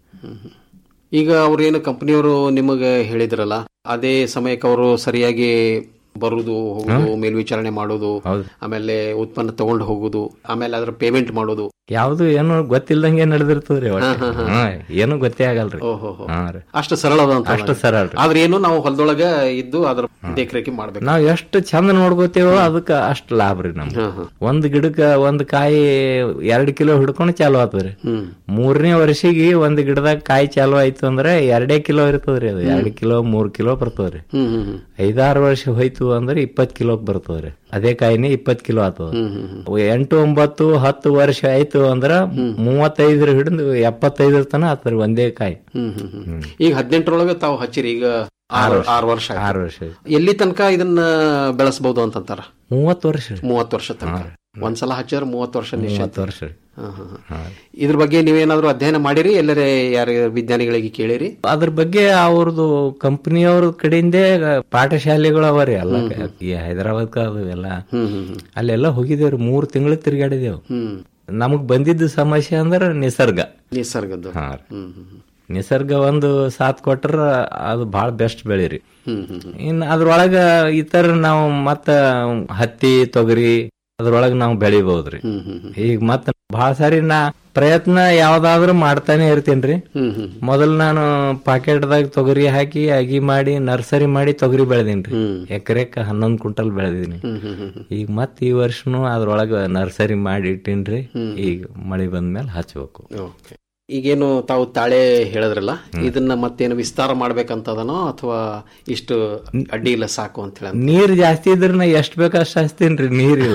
ಈಗ ಅವ್ರೇನು ಕಂಪನಿಯವರು ನಿಮಗೆ ಹೇಳಿದ್ರಲ್ಲ ಅದೇ ಸಮಯಕ್ಕೆ ಅವರು ಸರಿಯಾಗಿ ಬರುದು ಹೋಗುದು ಮೇಲ್ವಿಚಾರಣೆ ಮಾಡೋದು ಆಮೇಲೆ ಉತ್ಪನ್ನ ತಗೊಂಡು ಹೋಗುದು ಆಮೇಲೆ ಅದ್ರ ಪೇಮೆಂಟ್ ಮಾಡೋದು ಯಾವ್ದು ಏನು ಗೊತ್ತಿಲ್ದಂಗೆ ನಡೆದಿರ್ತದ್ರಿ ಒಟ್ಟು. ಹಾ, ಹಾ, ಹಾ. ಹಾ, ಏನು ಗೊತ್ತೇ ಆಗಲ್ರಿ ಓಹೋ ಹಾ ರೀ ಅಷ್ಟು ಸರಳ ಅದ ಅಂತ ಅಷ್ಟು ಸರಳ ರೀ. ಆದ್ರೆ ಏನು ನಾವು ಹೊಲದೊಳಗ ಇದ್ದು ಅದ್ರ ದೇಖರೇಖೆ ಮಾಡ್ಬೇಕು ನಾವ್ ಎಷ್ಟು ಚಂದ ನೋಡ್ಕೋತೀವೋ ಅದಕ್ಕ ಅಷ್ಟು ಲಾಭ ರೀ ನಮ್ಗೆ ಒಂದ್ ಗಿಡಕ್ಕ ಒಂದ್ ಕಾಯಿ ಎರಡ್ ಕಿಲೋ ಹಿಡ್ಕೊಂಡು ಚಾಲು ಆತದ್ರಿ ಮೂರನೇ ವರ್ಷಿಗೆ ಒಂದ್ ಗಿಡದಾಗ ಕಾಯಿ ಚಾಲು ಆಯ್ತು ಅಂದ್ರೆ ಎರಡೇ ಕಿಲೋ ಇರ್ತದ್ರಿ ಅದು ಎರಡ್ ಕಿಲೋ ಮೂರ್ ಕಿಲೋ ಬರ್ತದ್ರಿ ಹ್ಮ್ ಹ್ಮ್ ಹ್ಮ್ ಐದಾರು ವರ್ಷ ಹೋಯ್ತು ಅಂದ್ರೆ ಇಪ್ಪತ್ ಕಿಲೋಕ್ ಬರ್ತದ್ರಿ ಅದೇ ಕಾಯಿನೇ ಇಪ್ಪತ್ ಕಿಲೋ ಆತದ ಎಂಟು ಒಂಬತ್ತು ಹತ್ತು ವರ್ಷ ಆಯ್ತು ಅಂದ್ರ ಮೂವತ್ತೈದರ ಹಿಡಿದು ಎಪ್ಪತ್ತೈದರ ತನ ಆತದ್ರಿ ಒಂದೇ ಕಾಯಿ ಹ್ಮ್ ಹ್ಮ್ ಹ್ಮ್ ಈಗ ಹದಿನೆಂಟರೊಳಗೆ ತಾವು ಹಚ್ಚಿರಿ ಈಗ ಆರು ಆರು ವರ್ಷ ಆಯ್ತು. ಆರು ವರ್ಷ ಆಯ್ತು. ಎಲ್ಲಿ ತನಕ ಇದನ್ನ ಬೆಳೆಸಬಹುದು ಅಂತಂತಾರ ಮೂವತ್ತು ವರ್ಷ ರೀ. ಮೂವತ್ತು ವರ್ಷ ತನಕ ಒಂದ್ಸಲ ಹಚ್ಚಿದ್ರೆ ಮೂವತ್ತು ವರ್ಷ ನಿಶ್ಚಿತ ಮೂವತ್ತು ವರ್ಷ ರೀ. ಹಾ, ಹಾ, ಹಾ. ಇದ್ರ ಬಗ್ಗೆ ನೀವೇನಾದ್ರೂ ಅಧ್ಯಯನ ಮಾಡಿರಿ ಎಲ್ಲರೇ ಯಾರ ವಿಜ್ಞಾನಿಗಳಿಗೆ ಕೇಳಿರಿ ಅದ್ರ ಬಗ್ಗೆ ಅವ್ರದ್ದು ಕಂಪನಿಯವ್ರ ಕಡೆಯಿಂದೇ ಪಾಠಶಾಲೆಗಳು ಅವರಿ ಎಲ್ಲ ಈ ಹೈದರಾಬಾದ್ ಅದು ಎಲ್ಲ ಅಲ್ಲೆಲ್ಲ ಹೋಗಿದೇವ್ರಿ ಮೂರ್ ತಿಂಗಳು ತಿರ್ಗಾಡಿದೇವ್ ಹ್ಮ್ ನಮಗ್ ಬಂದಿದ್ದ ಸಮಸ್ಯೆ ಅಂದ್ರ ನಿಸರ್ಗ ನಿಸರ್ಗದ್ದು ಹಾ ರೀ. ಹ್ಮ್ ಹ್ಮ್ ನಿಸರ್ಗ ಒಂದು ಸಾಥ್ ಕೊಟ್ರ ಅದು ಬಹಳ ಬೆಸ್ಟ್ ಬೆಳಿರಿ ಹ್ಮ್ ಹ್ಮ್ ಹ್ಮ್. ಇನ್ ಅದ್ರೊಳಗ ಇತರ ನಾವು ಮತ್ತ ಹತ್ತಿ ತೊಗರಿ ಅದ್ರೊಳಗ ನಾವು ಬೆಳಿಬಹುದ್ರಿ ಹ್ಮ್ ಹ್ಮ್ ಹ್ಮ್. ಈಗ ಮತ್ತ ಬಹಳ ಸಾರಿ ನಾ ಪ್ರಯತ್ನ ಯಾವ್ದಾದ್ರು ಮಾಡ್ತಾನೆ ಇರ್ತೀನ್ರಿ ಹ್ಮ್ ಹ್ಮ್ ಮೊದಲ್ ನಾನು ಪಾಕೆಟ್ದಾಗ ತೊಗರಿ ಹಾಕಿ ಅಗಿ ಮಾಡಿ ನರ್ಸರಿ ಮಾಡಿ ತೊಗರಿ ಬೆಳೆದೀನ್ರಿ ಎಕರೆಕ್ ಹನ್ನೊಂದ್ ಕ್ವಿಂಟಲ್ ಬೆಳೆದಿನಿ ಹ್ಮ್ ಹ್ಮ್ ಹ್ಮ್ ಹ್ಮ್. ಈಗ ಮತ್ ಈ ವರ್ಷನು ಅದ್ರೊಳಗ ನರ್ಸರಿ ಮಾಡಿ ಇಟ್ಟಿನ್ರಿ ಈಗ ಮಳಿ ಬಂದ್ಮೇಲೆ ಹಚ್ಬೇಕು ಓಕೆ ಈಗೇನು ತಾವು ತಾಳೆ ಹೇಳಿದ್ರಲ್ಲ ಇದನ್ನ ಮತ್ತೇನು ವಿಸ್ತಾರ ಮಾಡ್ಬೇಕಂತದನೋ ಅಥವಾ ಇಷ್ಟು ಅಡ್ಡಿ ಇಲ್ಲ ಸಾಕು ಅಂತ ಹೇಳ ನೀರ್ ಜಾಸ್ತಿ ಇದ್ರ ನಾ ಎಷ್ಟ್ ಬೇಕು ಅಷ್ಟ್ ಹಚ್ತೀನ್ರಿ ನೀರಿಲ್ಲ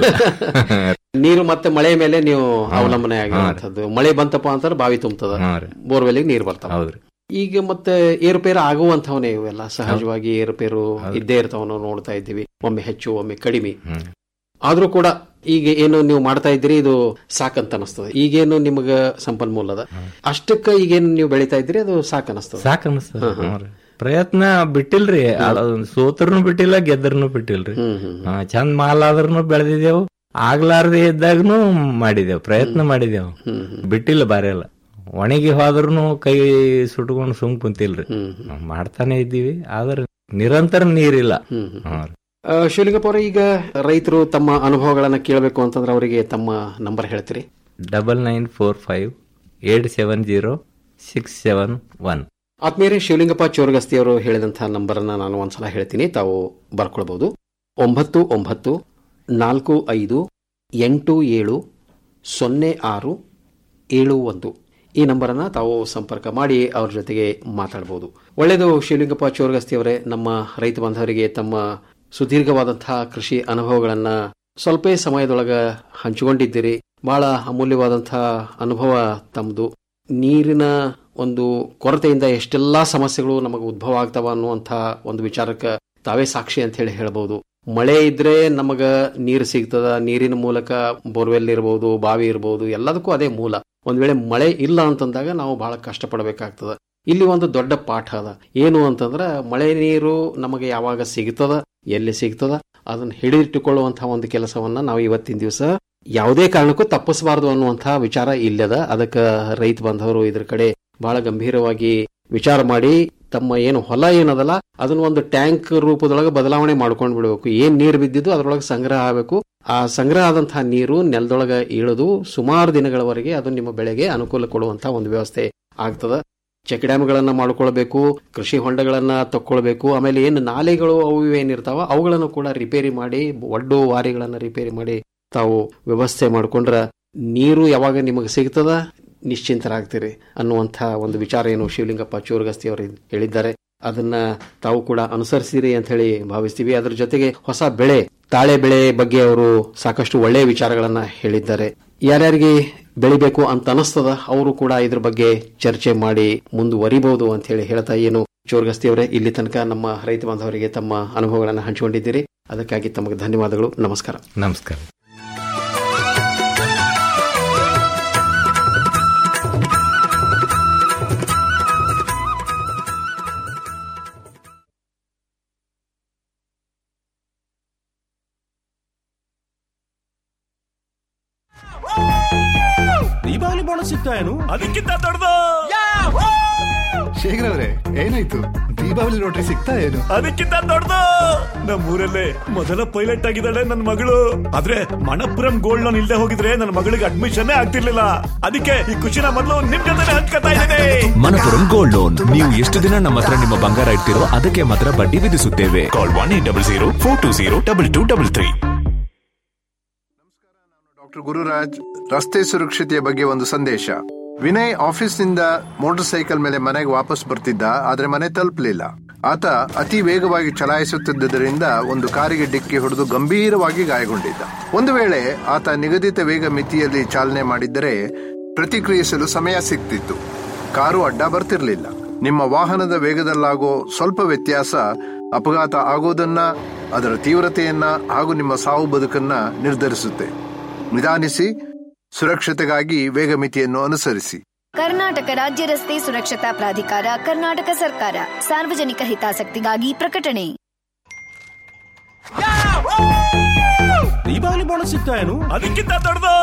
ನೀರು ಮತ್ತೆ ಮಳೆ ಮೇಲೆ ನೀವು ಅವಲಂಬನೆ ಆಗಿರುವಂತದ್ದು ಮಳೆ ಬಂತಪ್ಪ ಅಂತಾರೆ ಬಾವಿ ತುಂಬತದ ಬೋರ್ವೆಲ್ಗೆ ನೀರು ಬರ್ತಾವ ಹೌದ್ರಿ ಈಗ ಮತ್ತೆ ಏರುಪೇರು ಆಗುವಂತವನೇ ಇವೆಲ್ಲ ಸಹಜವಾಗಿ ಏರುಪೇರು ಇದ್ದೇ ಇರ್ತಾವ ನಾವು ನೋಡ್ತಾ ಇದ್ದೀವಿ ಒಮ್ಮೆ ಹೆಚ್ಚು ಒಮ್ಮೆ ಕಡಿಮೆ ಆದ್ರೂ ಕೂಡ ಈಗ ಏನು ನೀವು ಮಾಡ್ತಾ ಇದ್ದೀರಿ ಇದು ಸಾಕಂತ ಅನಿಸ್ತದೆ ಈಗೇನು ನಿಮಗ ಸಂಪನ್ಮೂಲ ಅದ ಅಷ್ಟಕ್ಕ ಈಗೇನು ನೀವು ಬೆಳಿತಾ ಇದ್ದೀರಿ ಅದು ಸಾಕ್ ಅನಿಸ್ತದೆ ಸಾಕ್ ಅನಸ್ತದ ಪ್ರಯತ್ನ ಬಿಟ್ಟಿಲ್ರಿ ಸೋತ್ರನು ಬಿಟ್ಟಿಲ್ಲ ಗೆದ್ರನು ಬಿಟ್ಟಿಲ್ರಿ ಹಾ, ಚಂದ್ ಮಾಲ್ ಆದ್ರೂ ಬೆಳೆದಿದ್ದೇವು ಆಗ್ಲಾರ್ದೆ ಇದ್ದಾಗನು ಮಾಡಿದೆವು ಪ್ರಯತ್ನ ಮಾಡಿದೆವು ಬಿಟ್ಟಿಲ್ಲ ಬಾರಿ ಎಲ್ಲ ಒಣಗಿ ಹೋದ್ರೂ ಕೈ ಸುಟ್ಕೊಂಡು ಸುಮ್ ಕುಂತಿಲ್ರಿ ನಾವ್ ಮಾಡ್ತಾನೆ ಇದ್ದೀವಿ ಆದ್ರೆ ನಿರಂತರ ನೀರಿಲ್ಲ ಹಾ ರೀ. ಆ, ಶಿವಲಿಂಗಪ್ಪ ಅವರೇ ಈಗ ರೈತರು ತಮ್ಮ ಅನುಭವಗಳನ್ನ ಕೇಳಬೇಕು ಅಂತಂದ್ರೆ ಅವರಿಗೆ ತಮ್ಮ ನಂಬರ್ ಹೇಳ್ತೀರಿ double nine four five eight seven zero six seven one ಆತ್ಮೀಯರೇ ಶಿವಲಿಂಗಪ್ಪ ಚೋರಗಸ್ತಿ ಅವರು ಹೇಳಿದಂತಹ ನಂಬರ್ ಅನ್ನ ನಾನು ಒಂದ್ಸಲ ಹೇಳ್ತೀನಿ ತಾವು ಬರ್ಕೊಳ್ಬಹುದು ಒಂಬತ್ತು ಒಂಬತ್ತು ನಾಲ್ಕು ಐದು ಎಂಟು ಏಳು ಸೊನ್ನೆ ಆರು ಏಳು ಒಂದು ಈ ನಂಬರನ್ನ ತಾವು ಸಂಪರ್ಕ ಮಾಡಿ ಅವ್ರ ಜೊತೆಗೆ ಮಾತಾಡಬಹುದು ಒಳ್ಳೆಯದು ಶಿವಲಿಂಗಪ್ಪ ಚೋರಗಸ್ತಿ ಅವರೇ ನಮ್ಮ ರೈತ ಬಾಂಧವರಿಗೆ ತಮ್ಮ ಸುದೀರ್ಘವಾದಂತಹ ಕೃಷಿ ಅನುಭವಗಳನ್ನ ಸ್ವಲ್ಪ ಸಮಯದೊಳಗ ಹಂಚಿಕೊಂಡಿದ್ದೀರಿ ಬಹಳ ಅಮೂಲ್ಯವಾದಂತಹ ಅನುಭವ ತಮ್ಮದು ನೀರಿನ ಒಂದು ಕೊರತೆಯಿಂದ ಎಷ್ಟೆಲ್ಲಾ ಸಮಸ್ಯೆಗಳು ನಮಗೆ ಉದ್ಭವ ಆಗ್ತಾವ ಅನ್ನುವಂಥ ಒಂದು ವಿಚಾರಕ್ಕೆ ತಾವೇ ಸಾಕ್ಷಿ ಅಂತ ಹೇಳಿ ಹೇಳ್ಬೋದು ಮಳೆ ಇದ್ರೆ ನಮಗ ನೀರು ಸಿಗ್ತದ ನೀರಿನ ಮೂಲಕ ಬೋರ್ವೆಲ್ ಇರಬಹುದು ಬಾವಿ ಇರಬಹುದು ಎಲ್ಲದಕ್ಕೂ ಅದೇ ಮೂಲ ಒಂದ್ ವೇಳೆ ಮಳೆ ಇಲ್ಲ ಅಂತಂದಾಗ ನಾವು ಬಹಳ ಕಷ್ಟಪಡಬೇಕಾಗ್ತದ ಇಲ್ಲಿ ಒಂದು ದೊಡ್ಡ ಪಾಠ ಅದ ಏನು ಅಂತಂದ್ರ ಮಳೆ ನೀರು ನಮಗೆ ಯಾವಾಗ ಸಿಗ್ತದ ಎಲ್ಲಿ ಸಿಗ್ತದ ಅದನ್ನ ಹಿಡಿದಿಟ್ಟುಕೊಳ್ಳುವಂತಹ ಒಂದು ಕೆಲಸವನ್ನ ನಾವು ಇವತ್ತಿನ ದಿವಸ ಯಾವುದೇ ಕಾರಣಕ್ಕೂ ತಪ್ಪಿಸಬಾರದು ಅನ್ನುವಂತಹ ವಿಚಾರ ಇಲ್ಲದ ಅದಕ್ಕೆ ರೈತ ಬಾಂಧವರು ಇದ್ರ ಕಡೆ ಬಹಳ ಗಂಭೀರವಾಗಿ ವಿಚಾರ ಮಾಡಿ ತಮ್ಮ ಏನು ಹೊಲ ಏನದಲ್ಲ ಅದನ್ನ ಒಂದು ಟ್ಯಾಂಕ್ ರೂಪದೊಳಗೆ ಬದಲಾವಣೆ ಮಾಡ್ಕೊಂಡು ಬಿಡಬೇಕು ಏನ್ ನೀರು ಬಿದ್ದಿದ್ದು ಅದ್ರೊಳಗೆ ಸಂಗ್ರಹ ಆಗಬೇಕು ಆ ಸಂಗ್ರಹ ಆದಂತಹ ನೀರು ನೆಲದೊಳಗೆ ಇಳಿದು ಸುಮಾರು ದಿನಗಳವರೆಗೆ ಅದು ನಿಮ್ಮ ಬೆಳೆಗೆ ಅನುಕೂಲ ಕೊಡುವಂತಹ ಒಂದು ವ್ಯವಸ್ಥೆ ಆಗ್ತದ ಚೆಕ್ ಡ್ಯಾಮ್ಗಳನ್ನ ಮಾಡ್ಕೊಳ್ಬೇಕು ಕೃಷಿ ಹೊಂಡಗಳನ್ನ ತಕ್ಕೊಳ್ಬೇಕು ಆಮೇಲೆ ಏನು ನಾಲೆಗಳು ಅವು ಇವು ಏನಿರ್ತಾವ ಅವುಗಳನ್ನು ಕೂಡ ರಿಪೇರಿ ಮಾಡಿ ಒಡ್ಡು ವಾರಿಗಳನ್ನ ರಿಪೇರಿ ಮಾಡಿ ತಾವು ವ್ಯವಸ್ಥೆ ಮಾಡ್ಕೊಂಡ್ರ ನೀರು ಯಾವಾಗ ನಿಮಗೆ ಸಿಗ್ತದ ನಿಶ್ಚಿಂತರಾಗ್ತೀರಿ ಅನ್ನುವಂಥ ಒಂದು ವಿಚಾರ ಏನು ಶಿವಲಿಂಗಪ್ಪ ಚೋರಗಸ್ತಿ ಅವರು ಹೇಳಿದ್ದಾರೆ ಅದನ್ನ ತಾವು ಕೂಡ ಅನುಸರಿಸಿರಿ ಅಂತ ಹೇಳಿ ಭಾವಿಸ್ತೀವಿ ಅದ್ರ ಜೊತೆಗೆ ಹೊಸ ಬೆಳೆ ತಾಳೆ ಬೆಳೆ ಬಗ್ಗೆ ಅವರು ಸಾಕಷ್ಟು ಒಳ್ಳೆಯ ವಿಚಾರಗಳನ್ನ ಹೇಳಿದ್ದಾರೆ ಯಾರ್ಯಾರಿಗೆ ಬೆಳಿಬೇಕು ಅಂತ ಅನಿಸ್ತದ ಅವರು ಕೂಡ ಇದ್ರ ಬಗ್ಗೆ ಚರ್ಚೆ ಮಾಡಿ ಮುಂದುವರಿಬಹುದು ಅಂತ ಹೇಳಿ ಹೇಳ್ತಾ ಏನು ಚೋರ್ಗಸ್ತಿ ಅವರೇ ಇಲ್ಲಿ ತನಕ ನಮ್ಮ ರೈತ ಬಾಂಧವರಿಗೆ ತಮ್ಮ ಅನುಭವಗಳನ್ನು ಹಂಚಿಕೊಂಡಿದ್ದೀರಿ ಅದಕ್ಕಾಗಿ ತಮಗೆ ಧನ್ಯವಾದಗಳು ನಮಸ್ಕಾರ ನಮಸ್ಕಾರ ದೀಪಾವಳಿ ಬೋನಸ್ ಸಿಗ್ತಾ ಏನು ಅದಕ್ಕಿಂತ ದೊಡ್ಡದು ಶೇಖರ್ ಅವರೇ ಏನಾಯ್ತು ದೀಪಾವಳಿ ಲಾಟ್ರಿ ಸಿಗ್ತಾ ಏನು ಅದಕ್ಕಿಂತ ದೊಡ್ಡದು ನಮ್ಮೂರಲ್ಲೇ ಮೊದಲ ಪೈಲಟ್ ಆಗಿದ್ದಾಳೆ ನನ್ನ ಮಗಳು ಆದ್ರೆ ಮಣಪುರಂ ಗೋಲ್ಡ್ ಲೋನ್ ಇಲ್ಲದೆ ಹೋಗಿದ್ರೆ ನನ್ನ ಮಗಳಿಗೆ ಅಡ್ಮಿಷನ್ ಆಗ್ತಿರ್ಲಿಲ್ಲ ಅದಕ್ಕೆ ಈ ಖುಷಿನ ಮೊದಲು ನಿಮ್ ಜೊತೆ ಹಂಚ್ಕೊತಾ ಇದ್ದೇನೆ ಮನಪುರಂ ಗೋಲ್ಡ್ ಲೋನ್ ನೀವು ಎಷ್ಟು ದಿನ ನಮ್ಮ ಹತ್ರ ನಿಮ್ಮ ಬಂಗಾರ ಇಡ್ತೀರೋ ಅದಕ್ಕೆ ಮಾತ್ರ ಬಡ್ಡಿ ವಿಧಿಸುತ್ತೇವೆ call one eight double zero four two zero double two double three doctor Gururaj ರಸ್ತೆ ಸುರಕ್ಷತೆಯ ಬಗ್ಗೆ ಒಂದು ಸಂದೇಶ ವಿನಯ್ ಆಫೀಸ್ನಿಂದ ಮೋಟಾರ್ ಸೈಕಲ್ ಮೇಲೆ ಮನೆಗೆ ವಾಪಸ್ ಬರ್ತಿದ್ದ ಆದ್ರೆ ಮನೆ ತಲುಪಲಿಲ್ಲ ಆತ ಅತಿ ವೇಗವಾಗಿ ಚಲಾಯಿಸುತ್ತಿದ್ದರಿಂದ ಒಂದು ಕಾರಿಗೆ ಡಿಕ್ಕಿ ಹೊಡೆದು ಗಂಭೀರವಾಗಿ ಗಾಯಗೊಂಡಿದ್ದ ಒಂದು ವೇಳೆ ಆತ ನಿಗದಿತ ವೇಗ ಮಿತಿಯಲ್ಲಿ ಚಾಲನೆ ಮಾಡಿದ್ದರೆ ಪ್ರತಿಕ್ರಿಯಿಸಲು ಸಮಯ ಸಿಗ್ತಿತ್ತು ಕಾರು ಅಡ್ಡ ಬರ್ತಿರ್ಲಿಲ್ಲ ನಿಮ್ಮ ವಾಹನದ ವೇಗದಲ್ಲಾಗೋ ಸ್ವಲ್ಪ ವ್ಯತ್ಯಾಸ ಅಪಘಾತ ಆಗೋದನ್ನ ಅದರ ತೀವ್ರತೆಯನ್ನ ಹಾಗೂ ನಿಮ್ಮ ಸಾವು ಬದುಕನ್ನ ನಿರ್ಧರಿಸುತ್ತೆ ನಿಧಾನಿಸಿ ಸುರಕ್ಷತೆಗಾಗಿ ವೇಗ ಮಿತಿಯನ್ನು ಅನುಸರಿಸಿ ಕರ್ನಾಟಕ ರಾಜ್ಯ ರಸ್ತೆ ಸುರಕ್ಷತಾ ಪ್ರಾಧಿಕಾರ ಕರ್ನಾಟಕ ಸರ್ಕಾರ ಸಾರ್ವಜನಿಕ ಹಿತಾಸಕ್ತಿಗಾಗಿ ಪ್ರಕಟಣೆ ದೀಪಾವಳಿ ಬೋನಸ್ ಸಿಗ್ತಾ ಏನು ಅದಕ್ಕಿಂತ ದೊಡ್ಡದು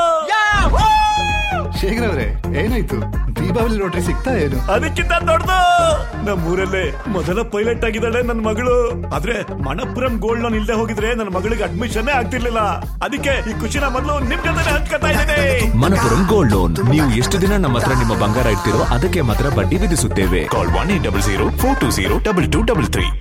ಶೇಖರ್ ಅವರೇ ಏನಾಯ್ತು ದೀಪಾವಳಿ ಲಾಟ್ರಿ ಸಿಗ್ತಾ ಏನು ಅದಕ್ಕಿಂತ ದೊಡ್ಡದು ನಮ್ಮೂರಲ್ಲೇ ಮೊದಲ ಪೈಲಟ್ ಆಗಿದ್ದಾಳೆ ನನ್ನ ಮಗಳು ಆದ್ರೆ ಮಣಪುರಂ ಗೋಲ್ಡ್ ಲೋನ್ ಇಲ್ಲದೆ ಹೋಗಿದ್ರೆ ನನ್ನ ಮಗಳಿಗೆ ಅಡ್ಮಿಷನ್ ಆಗ್ತಿರ್ಲಿಲ್ಲ ಅದಕ್ಕೆ ಈ ಖುಷಿನ ಮೊದಲು ನಿಮ್ ಜೊತೆ ಹಂಚ್ಕೊತಾ ಇದ್ದೇನೆ ಮನಪುರಂ ಗೋಲ್ಡ್ ಲೋನ್ ನೀವು ಎಷ್ಟು ದಿನ ನಮ್ಮ ಹತ್ರ ನಿಮ್ಮ ಬಂಗಾರ ಇಡ್ತೀರೋ ಅದಕ್ಕೆ ಮಾತ್ರ ಬಡ್ಡಿ ವಿಧಿಸುತ್ತೇವೆ call one eight double zero four two zero double two double three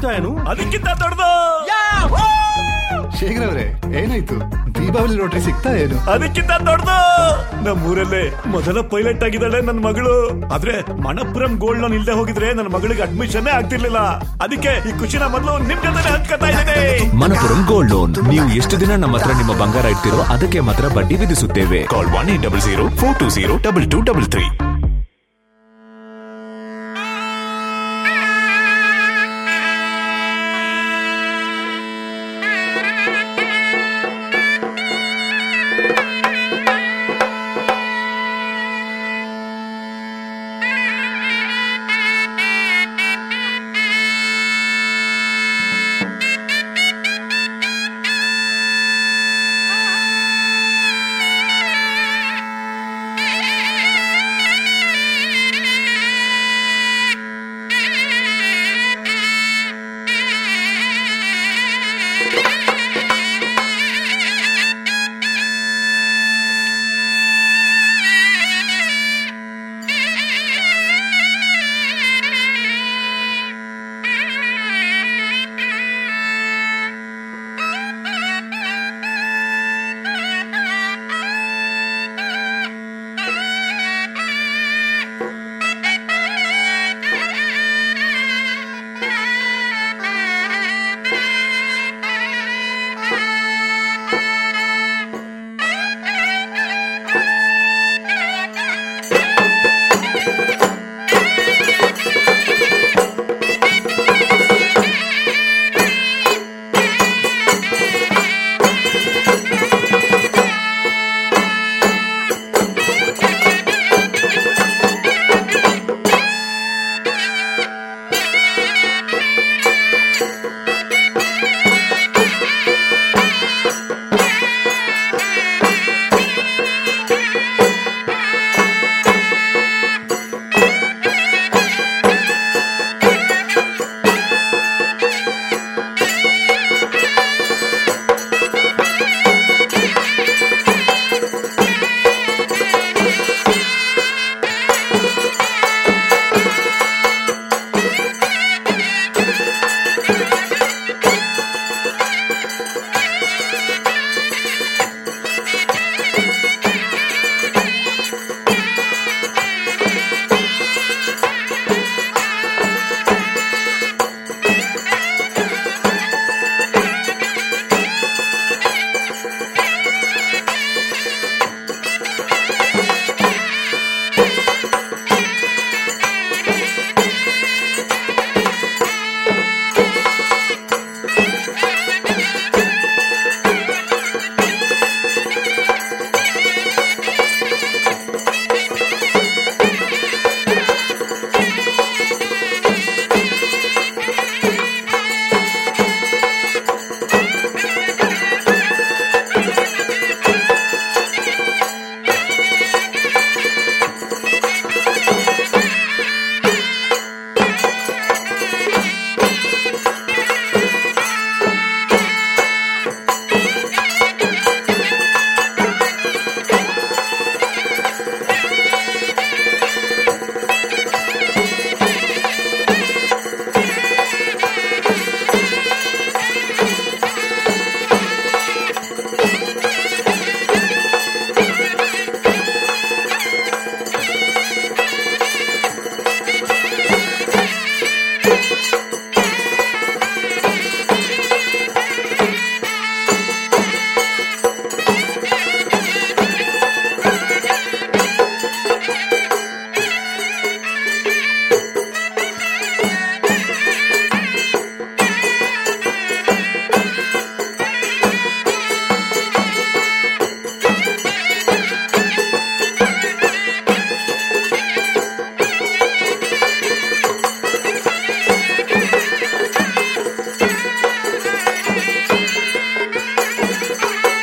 ಸಿಗ್ತಾ ಏನು ಅದಕ್ಕಿಂತ ದೊಡ್ಡದು ಶೇಖರ್ ಅವರೇ ಏನಾಯ್ತು ದೀಪಾವಳಿ ಲಾಟ್ರಿ ಸಿಗ್ತಾ ಏನು ಅದಕ್ಕಿಂತ ದೊಡ್ಡದು ನಮ್ಮೂರಲ್ಲೇ ಮೊದಲ ಪೈಲಟ್ ಆಗಿದ್ದಾಳೆ ನನ್ನ ಮಗಳು ಆದ್ರೆ ಮಣಪುರಂ ಗೋಲ್ಡ್ ಲೋನ್ ಇಲ್ದೆ ಹೋಗಿದ್ರೆ ನನ್ನ ಮಗಳಿಗೆ ಅಡ್ಮಿಷನ್ ಆಗ್ತಿರ್ಲಿಲ್ಲ ಅದಕ್ಕೆ ಈ ಖುಷಿನ ಮೊದಲು ನಿಮ್ ಜೊತೆ ಹಂಚ್ಕೊತಾ ಇದ್ದೇನೆ ಮನಪುರಂ ಗೋಲ್ಡ್ ಲೋನ್ ನೀವು ಎಷ್ಟು ದಿನ ನಮ್ಮ ಹತ್ರ ನಿಮ್ಮ ಬಂಗಾರ ಇಡ್ತಿರೋ ಅದಕ್ಕೆ ಮಾತ್ರ ಬಡ್ಡಿ ವಿಧಿಸುತ್ತೇವೆ call one eight double zero four two zero double two double three